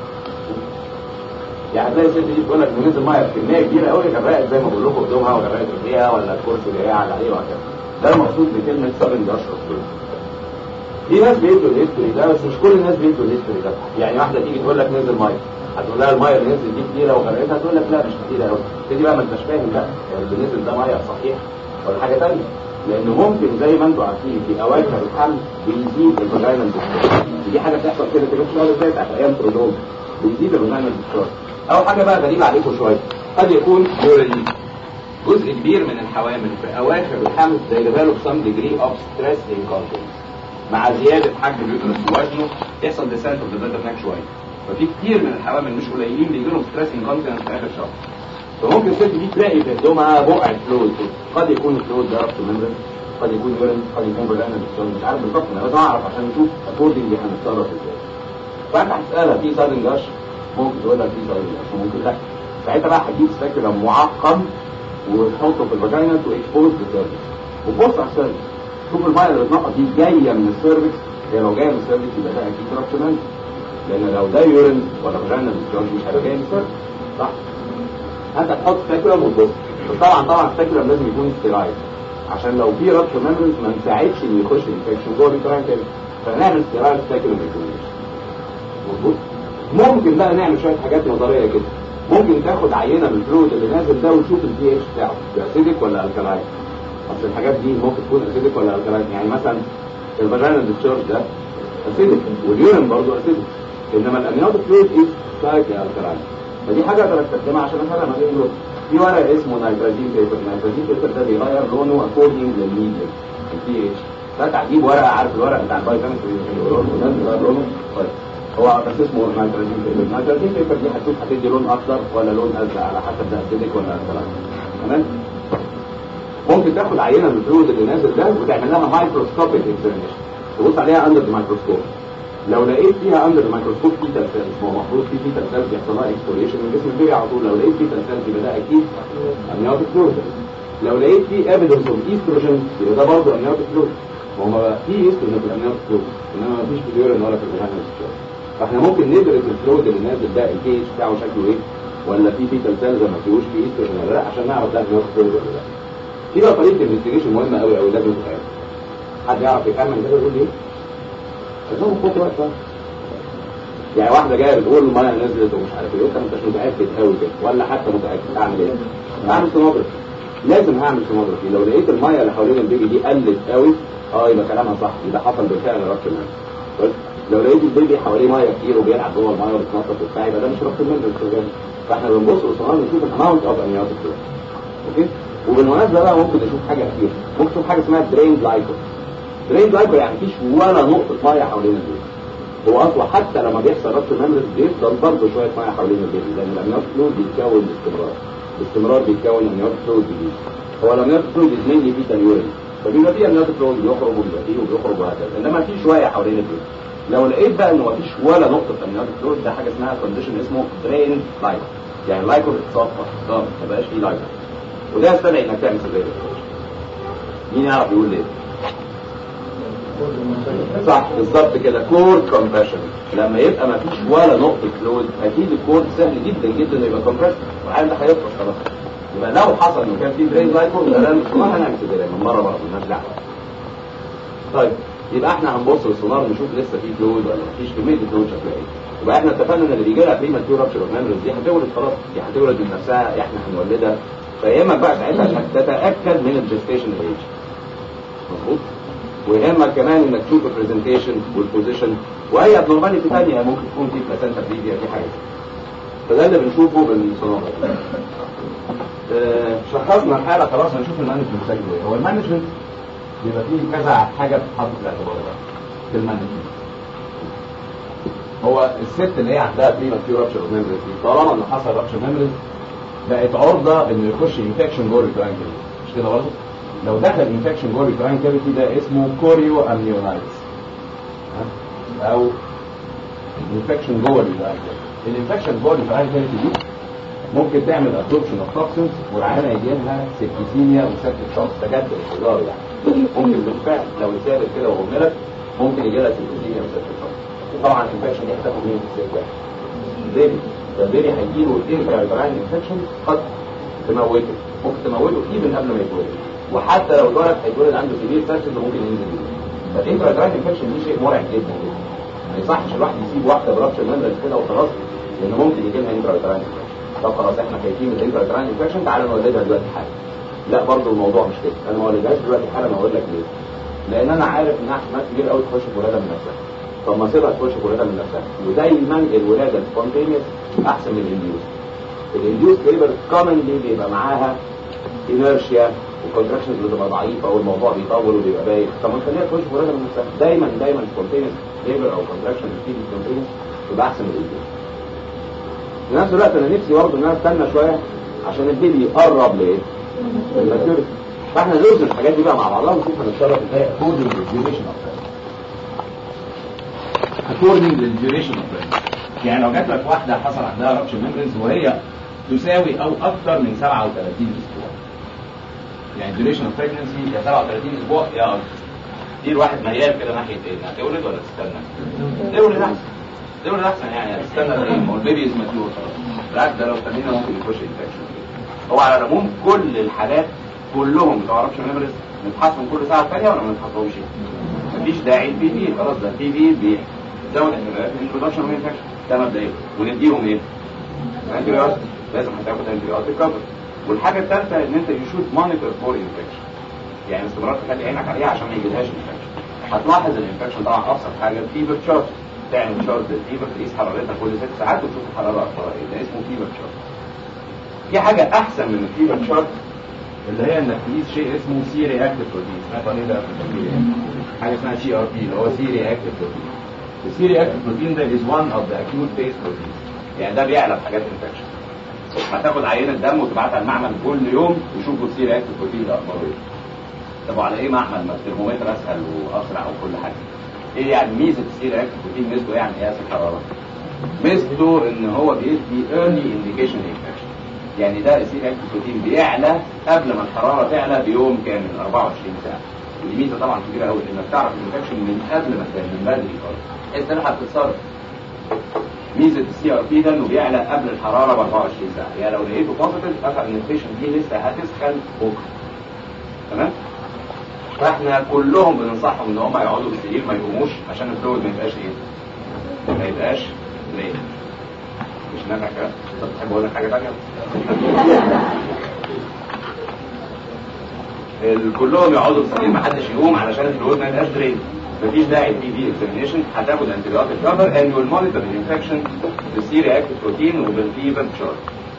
يعني زي الست دي تقول لك انه نزل مية بكمية كبيرة قوي غرقت زي ما بقول لكم هدومها وغرقت رجليها ولا الكرسي اللي هي قاعد عليه وهكذا ده المقصود بكلمة sudden gush of fluid في ناس بيدوا الهيستوري ده بس مش كل الناس بيدوا الهيستوري ده يعني واحدة تيجي تقول لك نزل مية هتقول لها المية اللي نزل دي كتيرة وغرقتها تقول لك لا مش كتيرة قوي تبتدي بقى ما انتش فاهم بقى اللي نزل ده مية صحيح ولا حاجة تانية لان ممكن زي ما انتم عارفين في اواخر الحمل بيزيد الفاجينال ديستورشن دي حاجه بتحصل كده كده في الشهر اللي فات على ايام برودوم بيزيد الفاجينال ديستورشن اول حاجه بقى غريبه عليكم شويه قد يكون يورين جزء كبير من الحوامل في اواخر الحمل زي develop some degree of stress incontinence مع زياده حجم اليوترس ووزنه يحصل ديسنت اوف ذا بلاد هناك شويه ففي كتير من الحوامل مش قليلين بيجي لهم ستريس انكونتنس في اخر شهر فممكن الست دي تلاقي في هدومها بقع فلويد قد يكون الفلويد ده ربط ممبرين قد يكون يورين قد يكون بلانا مش عارف بالظبط انا لازم اعرف عشان نشوف اكوردنج هنتصرف ازاي فانت هتسالها في سادن جاش ممكن تقول لك في سادن جاش وممكن لا ساعتها بقى هتجيب سبيكولم معقم وتحطه في الفاجينا تو اكسبوز للسيرفكس وتبص على السيرفكس شوف الميه اللي بتنقط دي جايه من السيرفكس هي لو جايه من السيرفكس يبقى ده اكيد رابشنال لان لو ده يورين ولا فاجينا مش هيبقى جاي من السيرفكس صح انت تحط سبيكولم وتبص بس طبعا طبعا السبيكولم لازم يكون ستيرايد عشان لو في رابش ميمبرز ما نساعدش ان يخش الانفكشن جوه البيتراين كده فنعمل ستيرايد سبيكولم مظبوط ممكن بقى نعمل شويه حاجات نظريه كده ممكن تاخد عينه من الفلويد اللي نازل ده وتشوف البي اتش بتاعه اسيدك ولا الكلاين اصل الحاجات دي ممكن تكون اسيدك ولا الكلاين يعني مثلا الفاجينال ديتشارج ده اسيدك واليورين برضه اسيدك انما الامنيوتيك فلويد از لايك الكلاين فدي حاجه اقدر استخدمها عشان افرق ما بين دول في ورق اسمه نيتروجين بيبر نيتروجين بيبر ده بيغير لونه اكوردنج للميديا البي اتش ده تعجيب ورقه عارف الورق بتاع البايوكيمستري اللي بيغير لونه طيب هو بس اسمه نيتروجين بيبر نيتروجين بيبر دي هتشوف هتدي لون اخضر ولا لون ازرق على حسب ده اسيدك ولا الكلام تمام ممكن تاخد عينه من الفلويد اللي نازل ده وتعمل لها مايكروسكوبيك اكزامينشن تبص عليها اندر الميكروسكوب لو لقيت فيها اندر الميكروسكوب في تلسلز ما هو المفروض في في تلسلز بيحصل لها اكسبلوريشن من جسم البيبي على طول لو لقيت في تلسلز يبقى ده اكيد امنيوتيك فلويد لو لقيت في ايفيدنس اوف ايستروجين يبقى ده برضه امنيوتيك فلويد ما هو في ايستروجين في الامنيوتيك فلويد انما ما فيش في اليورين ولا في الفاجينا فاحنا ممكن ندرس الفلويد اللي نازل ده الكي اتش بتاعه شكله ايه ولا في في تلسلز ما فيهوش في ايستروجين ولا لا عشان نعرف ده امنيوتيك فلويد ولا لا في بقى طريقه انفستيجيشن مهمه قوي قوي لازم تفهم حد يعرف يكمل كده يقول ايه؟ عايزهم خد وقت بقى يعني واحده جايه بتقول الميه نزلت ومش عارف ايه انت ما انتش متاكد قوي كده ولا حتى متاكد اعمل ايه؟ اعمل سونوجرافي لازم هعمل سونوجرافي لو لقيت الميه اللي حوالين البيبي دي قلت قوي اه يبقى كلامها صح يبقى حصل بالفعل ربط المنزل لو لقيت البيبي حواليه ميه كتير وبيلعب جوه الميه وبيتنطط وبتاع يبقى ده مش ربط المنزل شغال فاحنا بنبص بالسونار نشوف الاماونت اوف امنيوتيك اوكي وبالمناسبه بقى ممكن نشوف حاجه كتير ممكن نشوف حاجه اسمها درين جلايكول درين جلايكول يعني مفيش ولا نقطه ميه حوالين البيبي هو اصلا حتى لما بيحصل ربط الممرض بيفضل برضه شويه ميه حوالين البيبي لان الامنيوت فلويد بيتكون باستمرار باستمرار بيتكون امنيوت فلويد جديد هو الامنيوت فلويد مينلي فيه تنيورين فبيبقى فيه امنيوت فلويد بيخرج وبيبقى فيه وبيخرج وهكذا انما في شويه حوالين البيبي لو لقيت بقى ان مفيش ولا نقطه امنيوت فلويد ده حاجه اسمها كونديشن اسمه درين لايك يعني لايكو بتصفى خلاص ما بقاش فيه لايك وده يستدعي انك تعمل سيرفي مين يعرف يقول ليه؟ صح بالظبط كده كورد كومبريشن لما يبقى ما فيش ولا نقطه فلويد اكيد الكورد سهل جدا جدا انه يبقى كومبريشن والعالم ده هيفرق خلاص يبقى لو حصل انه كان في برين لايكو يبقى ده ما هنعمل كده من مره برضه مالناش دعوه طيب يبقى احنا هنبص للسونار نشوف لسه في فلويد ولا ما فيش كميه فلويد شكلها ايه يبقى احنا اتفقنا ان اللي بيجي لها بريما تيور رابشر اوف ميموريز دي هتولد خلاص دي هتولد من نفسها احنا هنولدها فيهمك بقى ساعتها عشان تتاكد من الجستيشن ايج مظبوط ويهمك كمان انك تشوف البرزنتيشن والبوزيشن واي ابنورماليتي ثانيه ممكن تكون في بلاسنتا بريفيا في حاجه فده اللي بنشوفه بالسونار آه شخصنا الحاله خلاص هنشوف المانجمنت شكله ايه هو المانجمنت بيبقى فيه كذا حاجه بتتحط في الاعتبار بقى في المانجمنت هو الست اللي هي عندها بريما تيور رابشر اوف ميموريز طالما ان حصل رابشر ميموريز بقت عرضه انه يخش انفكشن جوه الريتراين مش كده برضه؟ لو دخل انفكشن جوه الريتراين كافيتي ده اسمه كوريو امنيونايتس او انفكشن جوه الريتراين الانفكشن جوه الريتراين كافيتي دي ممكن تعمل ابسوربشن اوف توكسنز والعيانه يجي لها سيبتيسيميا وسكت شوك ده جد انفجار يعني ممكن بالفعل لو اتسابت كده وهملت ممكن يجي لها سيبتيسيميا وسكت شوك طبعا الانفكشن دي هتاخد مين في السير واحد بيبي فالبيبي هيجي له انفرايتراين انفكشن قد تموته ممكن تموته ايفن قبل ما يتولد وحتى لو اتولد هيتولد عنده سيفير سيرشن ممكن ينزل بيه فالانفرايتراين انفكشن دي شيء مرعب جدا جدا ما يصحش الواحد يسيب واحده برابشر ممبرز كده وخلاص لان ممكن يجي لها انفرايتراين انفكشن طب خلاص احنا خايفين من الانفرايتراين انفكشن تعالوا نولدها دلوقتي حالا لا برضه الموضوع مش كده انا ما قولهاش دلوقتي حالا اقول لك ليه لان انا عارف انها احتمال كبير قوي تخش في ولاده من نفسها طب ما سيبها تخش في ولاده من نفسها ودايما الولاده السبونتينيوس احسن من الانديوس الانديوس ليبر كومنلي بيبقى معاها انرشيا والكونتراكشنز بتبقى ضعيفه والموضوع بيطول وبيبقى بايخ طب ما تخليها تخش في ولاده من نفسها دايما دايما سبونتينيوس ليبر او كونتراكشن بتيجي سبونتينيوس تبقى احسن من الانديوس في نفس الوقت انا نفسي برضه ان انا استنى شويه عشان البيبي يقرب لايه؟ للماتيوريتي فاحنا نوزن الحاجات دي بقى مع بعضها ونشوف هنتصرف ازاي اكوردنج للديوريشن اوف اكوردنج للديوريشن اوف يعني لو جات لك واحده حصل عندها رابشر ميمبرينز وهي تساوي او اكثر من 37 اسبوع يعني الديوريشن اوف بريجنسي يا 37 اسبوع يا اكثر دي الواحد ميال كده ناحيه ايه؟ هتولد ولا تستنى؟ تولد احسن تولد احسن يعني هتستنى ايه؟ ما هو البيبي از ماتيور خلاص بالعكس ده لو استنينا ممكن يخش انفكشن هو على العموم كل الحالات كلهم بتوع رابشر ميمبرينز نتحصن كل ساعه ثانيه ولا ما نتحصنش؟ مفيش داعي البي في خلاص ده البي في بيزود الانترودكشن والانفكشن ده مبدئيا ونديهم ايه؟ انتي لازم هتاخد انتي كفر والحاجه الثالثه ان انت يشوف مونيتور فور انفكشن يعني استمرار تخلي عينك عليها عشان ما يجيلهاش انفكشن هتلاحظ الانفكشن طبعا ابسط حاجه الفيبر شارت تعمل شارت الفيبر تقيس حرارتها كل ست ساعات وتشوف الحراره اخبارها ايه ده اسمه فيبر شارت في حاجه احسن من الفيبر شارت اللي هي انك تقيس شيء اسمه سي رياكتيف بروتين سمعت عن ايه ده في التمرين حاجه اسمها سي ار بي اللي هو سي رياكتيف بروتين السي رياكتيف بروتين ده is one of the acute phase proteins يعني ده بيعلى في حاجات انفكشن هتاخد عينه دم وتبعتها المعمل كل يوم وشوفوا السي رياكتيف بروتين ده اخباره ايه طب وعلى ايه معمل ما الترمومتر اسهل واسرع وكل حاجه ايه يعني ميزه السي رياكتيف بروتين ميزته يعني قياس الحراره ميزته ان هو بيدي early indication infection يعني ده السي رياكتيف بروتين بيعلى قبل ما الحراره تعلى بيوم كامل 24 ساعه ودي ميزه طبعا كبيره قوي انك تعرف الانفكشن من قبل ما تبان من بدري خالص انت تلحق تتصرف ميزه السي ار بي ده انه بيعلى قبل الحراره ب 24 ساعه يعني لو لقيته بوزيتيف افهم ان البيشنت دي لسه هتسخن بكره تمام فاحنا كلهم بننصحهم ان هم يقعدوا في السرير ما يقوموش عشان الفلويد ما يبقاش ايه ما يبقاش ليه مش نافع كده طب تحب اقول لك حاجه ثانيه كلهم يقعدوا في السرير ما حدش يقوم علشان الفلويد ما يبقاش درين مفيش داعي تي بي اكزامينيشن هتاخد انتي بايوتيك كفر اند ويل مونيتور الانفكشن بالسي رياكتيف بروتين وبالفيبر شارت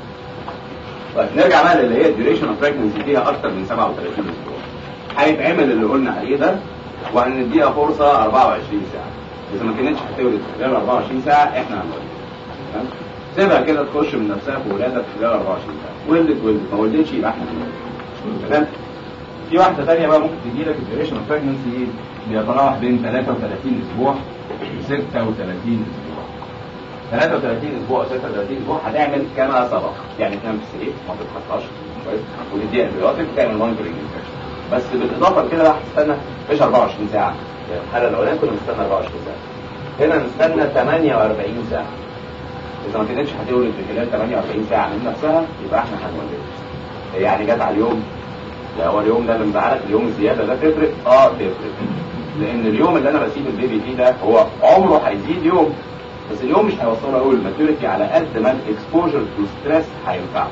طيب نرجع بقى للي هي الديوريشن اوف بريجنسي فيها اكتر من 37 اسبوع هيتعمل اللي قلنا عليه ده وهنديها فرصه 24 ساعه اذا ما كانتش هتولد خلال 24 ساعه احنا هنولد تمام سيبها كده تخش من نفسها في ولادة خلال 24 ساعه ولدت ولدت ما ولدتش يبقى احنا هنولد تمام في واحده ثانيه بقى ممكن تجي لك الديوريشن اوف بريجنسي بيتراوح بين 33 اسبوع و 36 اسبوع 33 اسبوع و 36 اسبوع هتعمل كما سبق يعني تنام في السرير ما تتحطش كويس وتديها انتبيوتيك وتعمل مونيتورنج انفكشن بس بالاضافه لكده بقى هتستنى مش 24 ساعه الحاله الاولانيه كنا بنستنى 24 ساعه هنا نستنى 48 ساعه اذا ما كانتش هتولد في خلال 48 ساعه من نفسها يبقى احنا هنولد يعني جت على اليوم لا هو اليوم ده اللي مزعلك اليوم الزياده ده تفرق اه تفرق لان اليوم اللي انا بسيب البيبي فيه ده هو عمره هيزيد يوم بس اليوم مش هيوصله قوي الماتيوريتي على قد ما الاكسبوجر تو ستريس هينفعه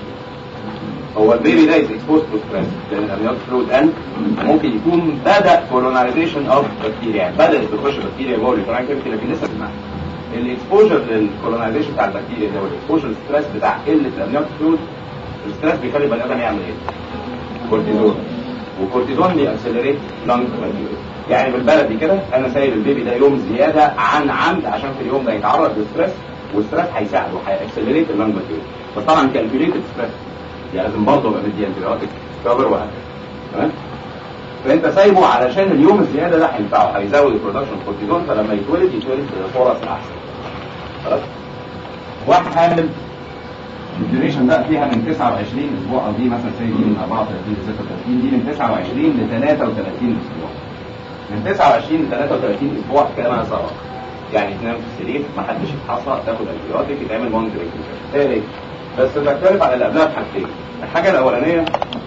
هو البيبي ده از اكسبوز تو ستريس لان الامنيوت فلويد ان ممكن يكون بدا كولونايزيشن اوف بكتيريا يعني بدات تخش بكتيريا جوه الفرانك لكن لسه بتسمع الاكسبوجر للكولونايزيشن بتاع البكتيريا ده والاكسبوجر ستريس بتاع قله الامنيوت فلويد الستريس بيخلي البني ادم يعمل ايه؟ كورتيزون وكورتيزون بيأكسلريت لانج يعني بالبلدي كده انا سايب البيبي ده يوم زياده عن عمد عشان في اليوم ده يتعرض للستريس والستريس هيساعده هيأكسلريت اللانج ماتيريال بس طبعا كالكوليتد ستريس يعني لازم برضه ابقى مدي انتبيوتيك كفر وهكذا تمام فانت سايبه علشان اليوم الزياده ده هينفعه هيزود البرودكشن كورتيزون فلما يتولد يتولد بفرص احسن خلاص واحد حامل الديوريشن ده فيها من 29 اسبوع او دي مثلا زي دي من 34 ل 36 دي من 29 ل 33 اسبوع من 29 ل 33 اسبوع كما سبق يعني تنام في السرير ما حدش يتحصى تاخد انتيبيوتيك يتعمل مونيتورنج هي بس بختلف على اللي قبلها بحاجتين الحاجه الاولانيه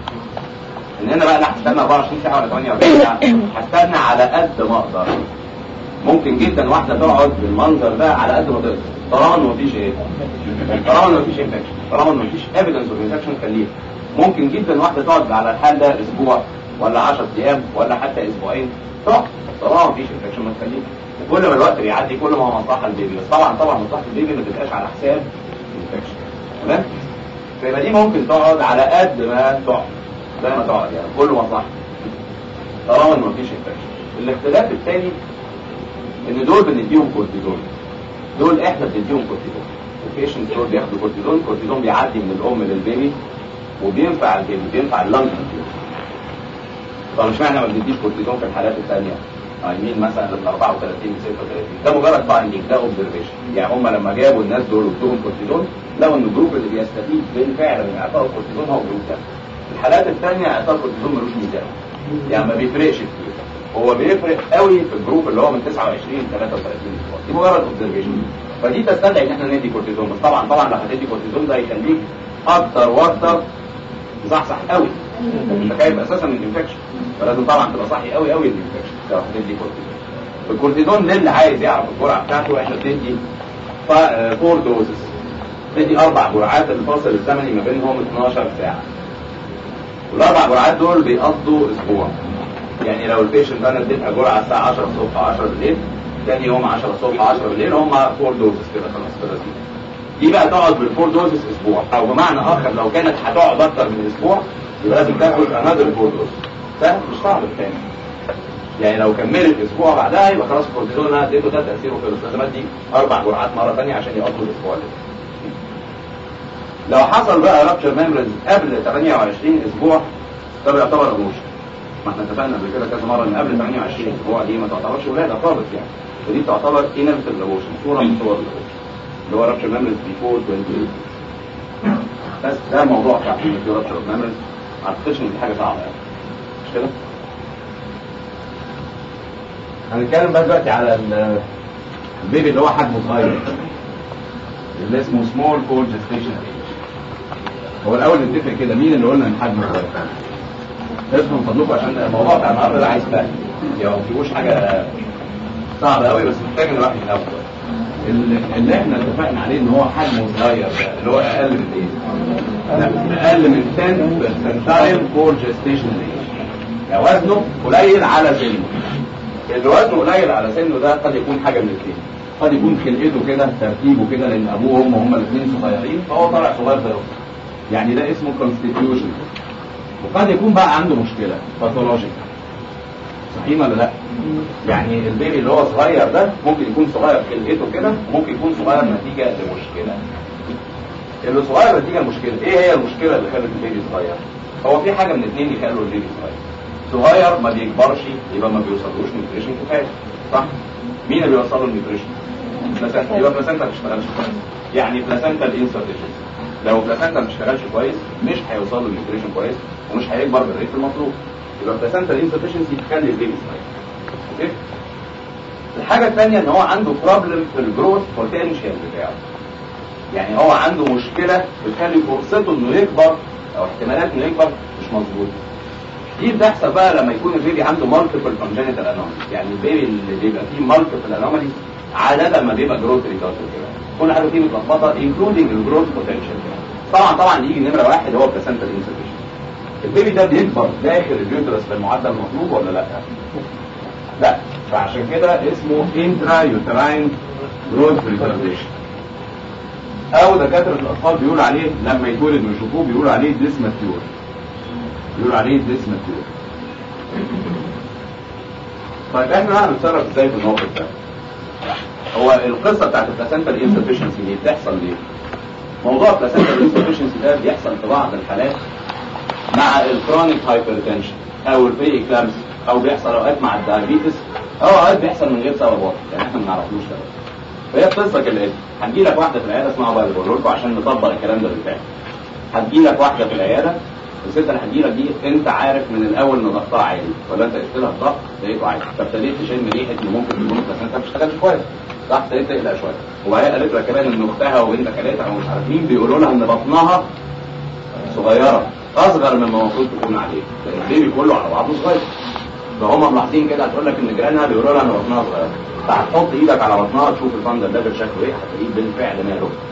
ان انا بقى لا هستنى 24 ساعه ولا 48 ساعه هستنى على قد ما اقدر ممكن جدا واحده تقعد بالمنظر ده على قد ما تقدر طالما انه مفيش ايه طالما انه مفيش انفكشن طالما انه مفيش ايفيدنس اوف انفكشن خليها ممكن جدا واحده تقعد على الحال ده اسبوع ولا 10 ايام ولا حتى اسبوعين تقعد طالما مفيش انفكشن ما تخليك وكل ما الوقت بيعدي كل ما هو مصلحه البيبي بس طبعا طبعا مصلحه البيبي ما تبقاش على حساب الانفكشن تمام فيبقى دي ممكن تقعد على قد ما تقعد زي ما تقعد يعني كل مصلحه طالما ان مفيش انفكشن الاختلاف الثاني ان دول بنديهم كورتيزون دول احنا بنديهم كورتيزون البيشنت دول بياخدوا كورتيزون كورتيزون بيعدي من الام للبيبي وبينفع البيبي بينفع اللنج طب مش معنى ما بنديش كورتيزون في الحالات الثانيه مين مثلا ال 34 36 ده مجرد بايندينج ده اوبزرفيشن يعني هم لما جابوا الناس دول وادوهم كورتيزون لو ان الجروب اللي بيستفيد بالفعل من اعطاء الكورتيزون هو الجروب ده الحالات الثانيه اعطاء الكورتيزون ملوش ميزان يعني ما بيفرقش كتير هو بيفرق قوي في الجروب اللي هو من 29 ل 33 اسبوع دي مجرد اوبزرفيشن فدي تستدعي ان احنا ندي كورتيزون بس طبعا طبعا لو هتدي كورتيزون ده هيخليك اكتر واكتر صحصح قوي انت خايف اساسا من الانفكشن فلازم طبعا تبقى صحي قوي قوي الانفكشن لو هتدي كورتيزون الكورتيزون للي عايز يعرف الجرعه بتاعته احنا بندي فور دوزز بندي اربع جرعات الفاصل الزمني ما بينهم 12 ساعه والاربع جرعات دول بيقضوا اسبوع يعني لو البيشنت انا اديتها جرعه الساعه 10 الصبح 10 بالليل ثاني يوم 10 الصبح 10 بالليل هم فور دوزز كده خلاص كده دي بقى تقعد بالفور دوزز اسبوع او بمعنى اخر لو كانت هتقعد اكتر من اسبوع يبقى لازم تاخد انذر فور دوز ده مش صعب الثاني يعني لو كملت اسبوع بعدها يبقى خلاص الكورتيزون اللي انا اديته ده تاثيره خلص لازم ادي اربع جرعات مره ثانيه عشان يقضوا الاسبوع اللي لو حصل بقى رابتشر ميمبرز قبل 28 اسبوع ده بيعتبر ابوشن ما احنا اتفقنا قبل كده كذا مره ان قبل 28 اسبوع دي ما تعتبرش ولاده خالص يعني ودي تعتبر انرتيف ابوشن صوره من صور الابوشن اللي هو رابتشر ميمبرز بيفور 28 بس ده الموضوع بتاع في رابتشر ميمبرز ما اعتقدش ان دي حاجه صعبه يعني مش كده؟ هنتكلم بقى دلوقتي على البيبي اللي هو حجمه صغير اللي اسمه سمول كول جستيشن هو الاول نتفق كده مين اللي قلنا ان حجمه صغير اسمه من فضلكم عشان الموضوع بتاع النهارده ده عايز فهم يعني ما فيهوش حاجه صعبه قوي بس محتاج ان الواحد يفهم اللي احنا اتفقنا عليه ان هو حجمه صغير ده اللي هو اقل من ايه؟ لا اقل من 10 percentile for gestation age يعني وزنه قليل على سنه اللي وزنه قليل على سنه ده قد يكون حاجه من الاثنين قد يكون خلقته كده ترتيبه كده لان ابوه وامه هما الاثنين صغيرين فهو طالع صغير زيهم يعني ده اسمه constitution وقد يكون بقى عنده مشكله باثولوجيك صحيح ولا لا؟ يعني البيبي اللي هو صغير ده ممكن يكون صغير خلقته كده وممكن يكون صغير نتيجه لمشكله اللي صغير نتيجه لمشكله ايه هي المشكله اللي خلت البيبي صغير؟ هو في حاجه من اثنين يخلوا البيبي صغير صغير ما بيكبرش يبقى ما بيوصلوش نيوتريشن كفايه صح مين اللي بيوصله النيوتريشن بلاسنتا يبقى بلاسنتا ما بتشتغلش كويس يعني بلاسنتا الانسفشنسي لو بلاسنتا ما بتشتغلش كويس مش هيوصل له النيوتريشن كويس ومش هيكبر بالريت المطلوب يبقى بلاسنتا الانسفشنسي تخلي البيبي صغير اوكي الحاجه الثانيه ان هو عنده بروبلم في الجروث بوتنشال بتاعه يعني هو عنده مشكله بتخلي فرصته انه يكبر او احتمالات انه يكبر مش مظبوطه دي بتحصل بقى لما يكون البيبي عنده مالتيبل كونجنتال انوماليز يعني البيبي اللي بيبقى فيه مالتيبل انوماليز عاده ما بيبقى جروث ريتارد كده كل حاجه فيه متلخبطه انكلودنج الجروث بوتنشال طبعا طبعا يجي نمره واحد هو بلاسنتا انسفيشن البيبي ده بيكبر داخل اليوترس بالمعدل المطلوب ولا لا؟ لا فعشان كده اسمه انترا يوتراين جروث ريتارديشن او دكاتره الاطفال بيقولوا عليه لما يتولد ويشوفوه بيقولوا عليه ديسماتيور بيقولوا عليه ديسماتيور طيب احنا بقى هنتصرف ازاي في الموقف ده؟ هو القصه بتاعت البلاسنتا انسفشنسي دي بتحصل ليه؟ موضوع البلاسنتا انسفشنسي ده بيحصل في بعض الحالات مع الكرونيك هايبرتنشن او البري اكلامس او بيحصل اوقات مع الدايابيتس او اوقات بيحصل من غير سبب واضح يعني احنا ما نعرفلوش سبب فهي القصه كالاتي هتجي لك واحده في العياده اسمها بقى بقول لكم عشان نطبق الكلام ده بالفعل هتجي لك واحده في العياده الست اللي هتجي لك دي انت عارف من الاول ان ضغطها عالي ولا انت قلت لها الضغط لقيته عالي فابتديت تشم ريحه ان ممكن تكون البلاسنتا ما بتشتغلش كويس صح ابتديت تقلق شويه وهي قالت لك كمان ان اختها وبنت خالتها ومش عارف مين بيقولوا لها ان بطنها صغيره اصغر مما المفروض تكون عليه لان البيبي كله على بعضه صغير فهم ملاحظين كده هتقول لك ان جيرانها بيقولوا لها ان بطنها صغير فهتحط ايدك على بطنها تشوف الفندل ليفل شكله ايه هتلاقيه بالفعل ماله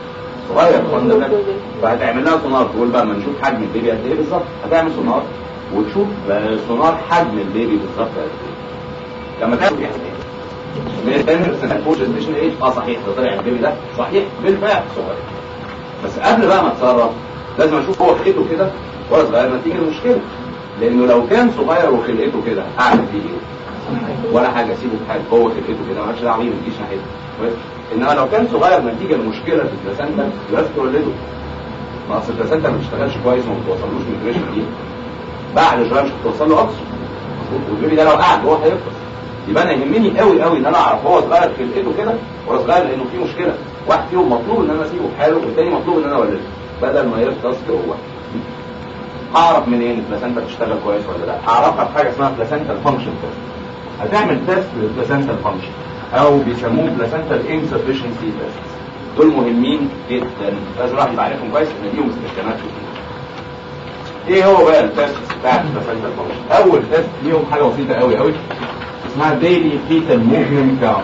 صغير فاندمنتال فهتعمل لها سونار تقول بقى ما نشوف حجم البيبي قد ايه بالظبط هتعمل سونار وتشوف آه، سونار حجم البيبي بالظبط قد ايه لما تعمل يحصل ايه؟ بيتعمل سنة فوش ستيشن ايج اه صحيح ده طلع البيبي ده صحيح بالفعل صغير بس قبل بقى ما اتصرف لازم اشوف هو خلقته كده ولا صغير نتيجه المشكله لانه لو كان صغير وخلقته كده اعمل فيه ايه؟ ولا حاجه سيبه في حاجه هو خلقته كده مالكش دعوه بيه ما تجيش ناحيته كويس؟ انما لو كان صغير نتيجه لمشكله في البلاسنتا لازم تولده ما اصل البلاسنتا ما بتشتغلش كويس وما بتوصلوش نيوتريشن دي بعد شويه مش بتوصل له اكسجين والبيبي ده لو قعد هو هيفطس يبقى انا يهمني قوي قوي ان انا اعرف هو صغير خلقته كده ولا صغير لانه في مشكله واحد فيهم مطلوب ان انا اسيبه في حاله والتاني مطلوب ان انا اولده بدل ما يفطس هو اعرف منين البلاسنتا بتشتغل كويس ولا لا اعرفها بحاجه اسمها بلاسنتا فانكشن تيست هتعمل تيست للبلاسنتا فانكشن او بيسموه بلاسنتا انسفشنسي تيست دول مهمين جدا لازم الواحد يبقى عارفهم كويس ان ليهم استخدامات كتير ايه هو بقى التيست بتاع البلاسنتا فانكشن اول تيست ليهم حاجه بسيطه قوي قوي اسمها ديلي فيتال موفمنت كاونت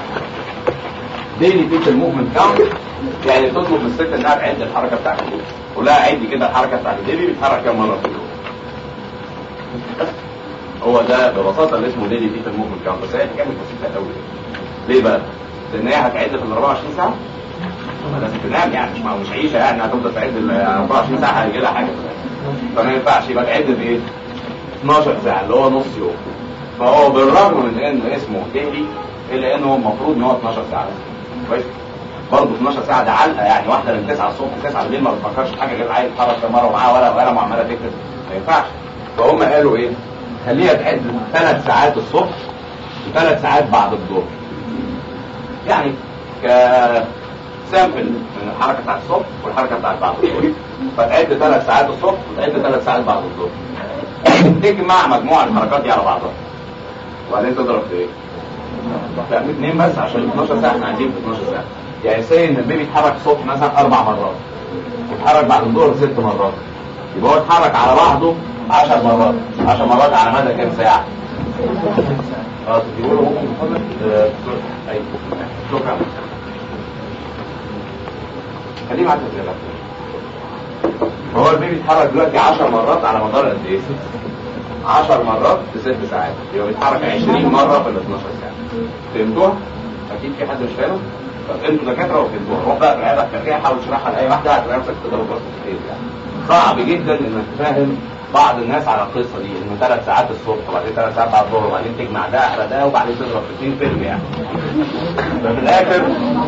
ديلي فيتال موفمنت كاونت يعني تطلب من الست انها تعد الحركه بتاعت البيبي قول لها عدي كده الحركه بتاعت البيبي بيتحرك كام مره في اليوم بس. هو ده ببساطه اللي اسمه ديلي فيتال موفمنت كاونت بس هي حكايه بسيطه قوي ليه بقى؟ لان هي هتعد في ال 24 ساعه ما لازم تنام يعني مش مش عيشه يعني هتفضل تعد ال 24 ساعه هيجي لها حاجه فما ينفعش يبقى تعد بايه؟ 12 ساعه اللي هو نص يوم فهو بالرغم من انه اسمه ديلي الا انه المفروض ان هو 12 ساعه كويس برضه 12 ساعه ده علقه يعني واحده من 9 الصبح 9 بالليل ما بتفكرش في حاجه غير عايز تتحرك مره ومعاها ولا ولا معمله تكتب ما ينفعش فهم قالوا ايه؟ خليها تعد ثلاث ساعات الصبح وثلاث ساعات بعد الظهر يعني ك سامبل من الحركه بتاعت الصبح والحركه بتاعت بعد الظهر فتعد ثلاث ساعات الصبح وتعد ثلاث ساعات بعد الظهر تجمع مجموع الحركات دي على بعضها وبعدين تضرب في ايه؟ لا اثنين بس عشان 12 ساعه احنا عايزين في 12 ساعه يعني سي ان البيبي يتحرك الصبح مثلا اربع مرات ويتحرك بعد الظهر ست مرات يبقى هو اتحرك على بعضه 10 مرات 10 مرات على مدى كام ساعه؟ اه بيقولوا ممكن نحط ايوه شكرا خليه معاك زي فهو البيبي يتحرك دلوقتي 10 مرات على مدار قد ايه؟ 10 مرات في 6 ساعات يبقى بيتحرك 20 مره في ال 12 ساعه فهمتوها؟ اكيد في حد مش فاهم طب انتوا دكاتره وفهمتوها روح بقى في العياده الخارجيه حاول تشرحها لاي واحده هتلاقي نفسك تضرب راسك كتير يعني صعب جدا انك تفهم بعض الناس على القصه دي انه ثلاث ساعات الصبح وبعدين ثلاث ساعات بعد الظهر وبعدين تجمع ده على ده وبعدين تضرب في اثنين فيلم يعني ففي الاخر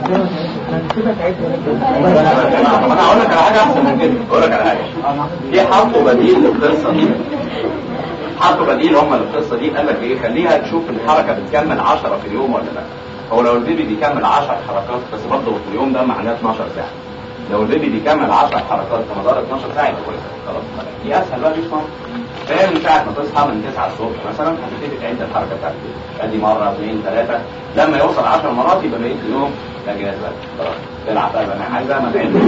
طب انا هقول لك على حاجه احسن من كده اقول لك على حاجه في حطوا بديل للقصه دي حطوا بديل هم للقصه دي قال لك ايه خليها تشوف الحركه بتكمل 10 في اليوم ولا لا هو لو البيبي بيكمل 10 حركات بس برضه في اليوم ده معناه 12 ساعه لو البيبي بيكمل 10 حركات في مدار 12 ساعه يبقى كويس خلاص دي اسهل بقى مش مهم فهي من ساعه ما تصحى من 9 الصبح مثلا هتبتدي تعد الحركه بتاعت البيبي ادي مره اثنين ثلاثه لما يوصل 10 مرات يبقى بقيت اليوم ده جاهز بقى خلاص تلعب بقى انا عايزه ما تعد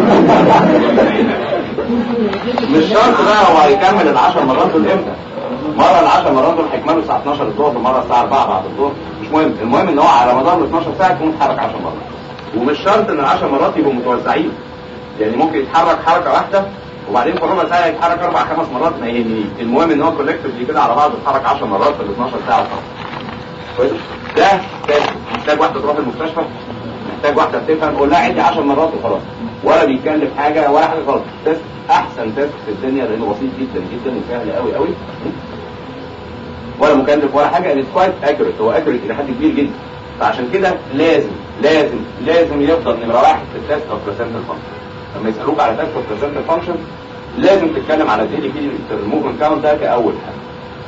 مش شرط بقى هو هيكمل ال 10 مرات دول امتى مرة ال 10 مرات دول هيكملوا الساعة 12 الظهر ومرة الساعة 4 بعد الظهر مش مهم المهم ان هو على مدار ال 12 ساعة يكون اتحرك 10 مرات ومش شرط ان ال 10 مرات يبقوا متوزعين يعني ممكن يتحرك حركة واحدة وبعدين في ربع ساعة يتحرك اربع خمس مرات ما يهمنيش المهم ان هو كولكتيفلي كده على بعض يتحرك 10 مرات في ال 12 ساعة فقط كويس ده تيست محتاج واحدة تروح المستشفى محتاج واحدة بتفهم قول لها عدي 10 مرات وخلاص ولا بيتكلف حاجة ولا حاجة خالص تيست احسن تيست في الدنيا لانه بسيط جدا جدا وسهل قوي قوي ولا مكلف ولا حاجه اتس كويت اكيوريت هو اكيوريت الى حد كبير جدا فعشان كده لازم لازم لازم يفضل نمره واحد في التست اوف بريسنتال فانكشن لما يسالوك على تست اوف بريسنتال فانكشن لازم تتكلم على الديلي في الموفمنت كاونت ده كاول حاجه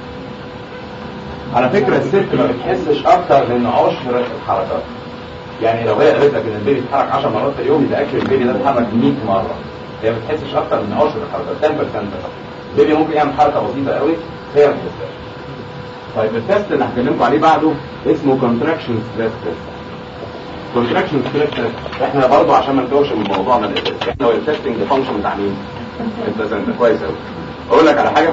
على فكره الست ما بتحسش اكتر من عشر الحركات يعني لو هي قالت لك ان البيبي بيتحرك 10 مرات في اليوم يبقى اكشن البيبي ده بيتحرك 100 مره هي ما بتحسش اكتر من عشر الحركات 10% البيبي ممكن يعمل حركه بسيطه قوي هي ما بتحسهاش طيب التست اللي هكلمكم عليه بعده اسمه كونتراكشن ستريس تيست كونتراكشن ستريس تيست احنا برضه عشان ما نتوهش من موضوعنا ده احنا التستنج فانكشن بتاع مين؟ انت انت كويس قوي اقول لك على حاجه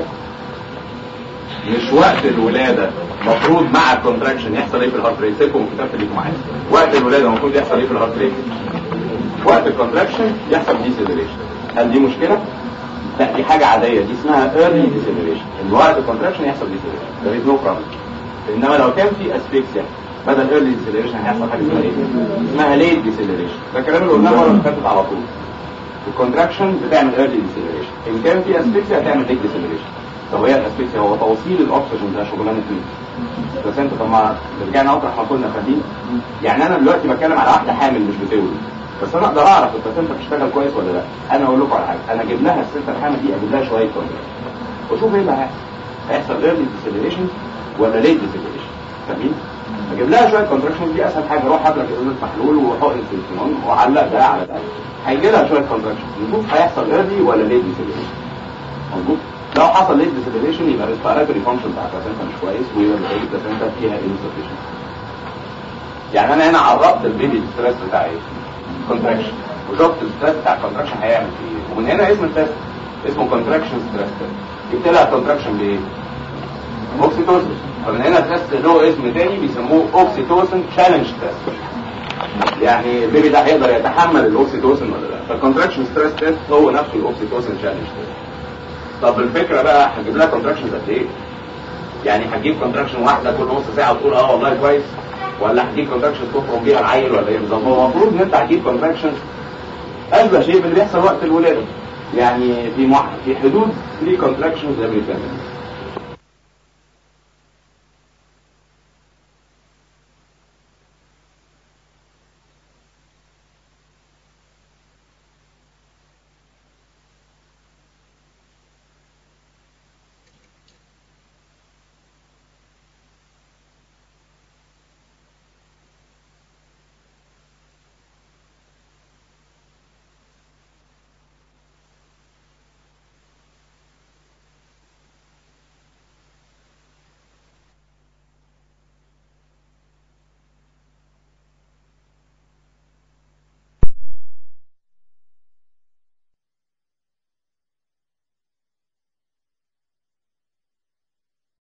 مش وقت الولاده المفروض مع الكونتراكشن يحصل ايه في الهارت ريت سيبكم الكتاب اللي معايا وقت الولاده المفروض يحصل ايه في الهارت ريت وقت الكونتراكشن يحصل ديسيلريشن هل دي مشكله؟ لا دي حاجه عاديه دي اسمها early deceleration ان وقت الكونتراكشن يحصل deceleration there is no problem انما لو كان في اسفيكسيا بدل early deceleration هيحصل حاجه اسمها ايه؟ اسمها late deceleration ده الكلام اللي قلناه المره اللي فاتت على طول الكونتراكشن بتعمل early deceleration ان كان في اسفيكسيا هتعمل late deceleration طب هي الاسفيكسيا هو توصيل الاكسجين ده شغلانه مين؟ بس انت طب ما رجعنا اطرح ما كنا فاهمين يعني انا دلوقتي بتكلم على واحده حامل مش بتولد بس انا اقدر اعرف البلاسنتا بتشتغل كويس ولا لا انا اقول لكم على حاجه انا اجيب لها الست الحامل دي اجيب لها شويه كونتراكشن واشوف ايه اللي هيحصل هيحصل ايرلي ديسيلريشن ولا ليت ديسيلريشن فاهمين اجيب لها شويه كونتراكشن دي اسهل حاجه اروح اضرب ازازه محلول وحقن سيليكون واعلق ده على ده هيجي لها شويه كونتراكشن نشوف هيحصل ايرلي ولا ليت ديسيلريشن مظبوط لو حصل ليت ديسيلريشن يبقى الريسبيراتوري فانكشن بتاع البلاسنتا مش كويس ويبقى البلاسنتا فيها انسفيشن يعني انا هنا عرضت البيبي ستريس بتاع ايه كونتراكشن وشفت الستريس بتاع الكونتراكشن هيعمل ايه ومن هنا اسم التست اسمه كونتراكشن ستريس جبت لها كونتراكشن بايه اوكسيتوسن فمن هنا تست له اسم تاني بيسموه اوكسيتوسن تشالنج تيست يعني البيبي ده هيقدر يتحمل الاوكسيتوسن ولا لا فالكونتراكشن ستريس تيست هو نفسه الاوكسيتوسن تشالنج تيست طب الفكره بقى هجيب لها كونتراكشن قد ايه يعني هتجيب كونتراكشن واحده كل نص ساعه وتقول اه والله كويس ولا هتجيب كونتراكشن تخرج بيها العيل ولا ايه بالظبط هو المفروض ان انت هتجيب كونتراكشن اشبه شيء باللي بيحصل وقت الولاده يعني في مع... في حدود 3 كونتراكشنز every 10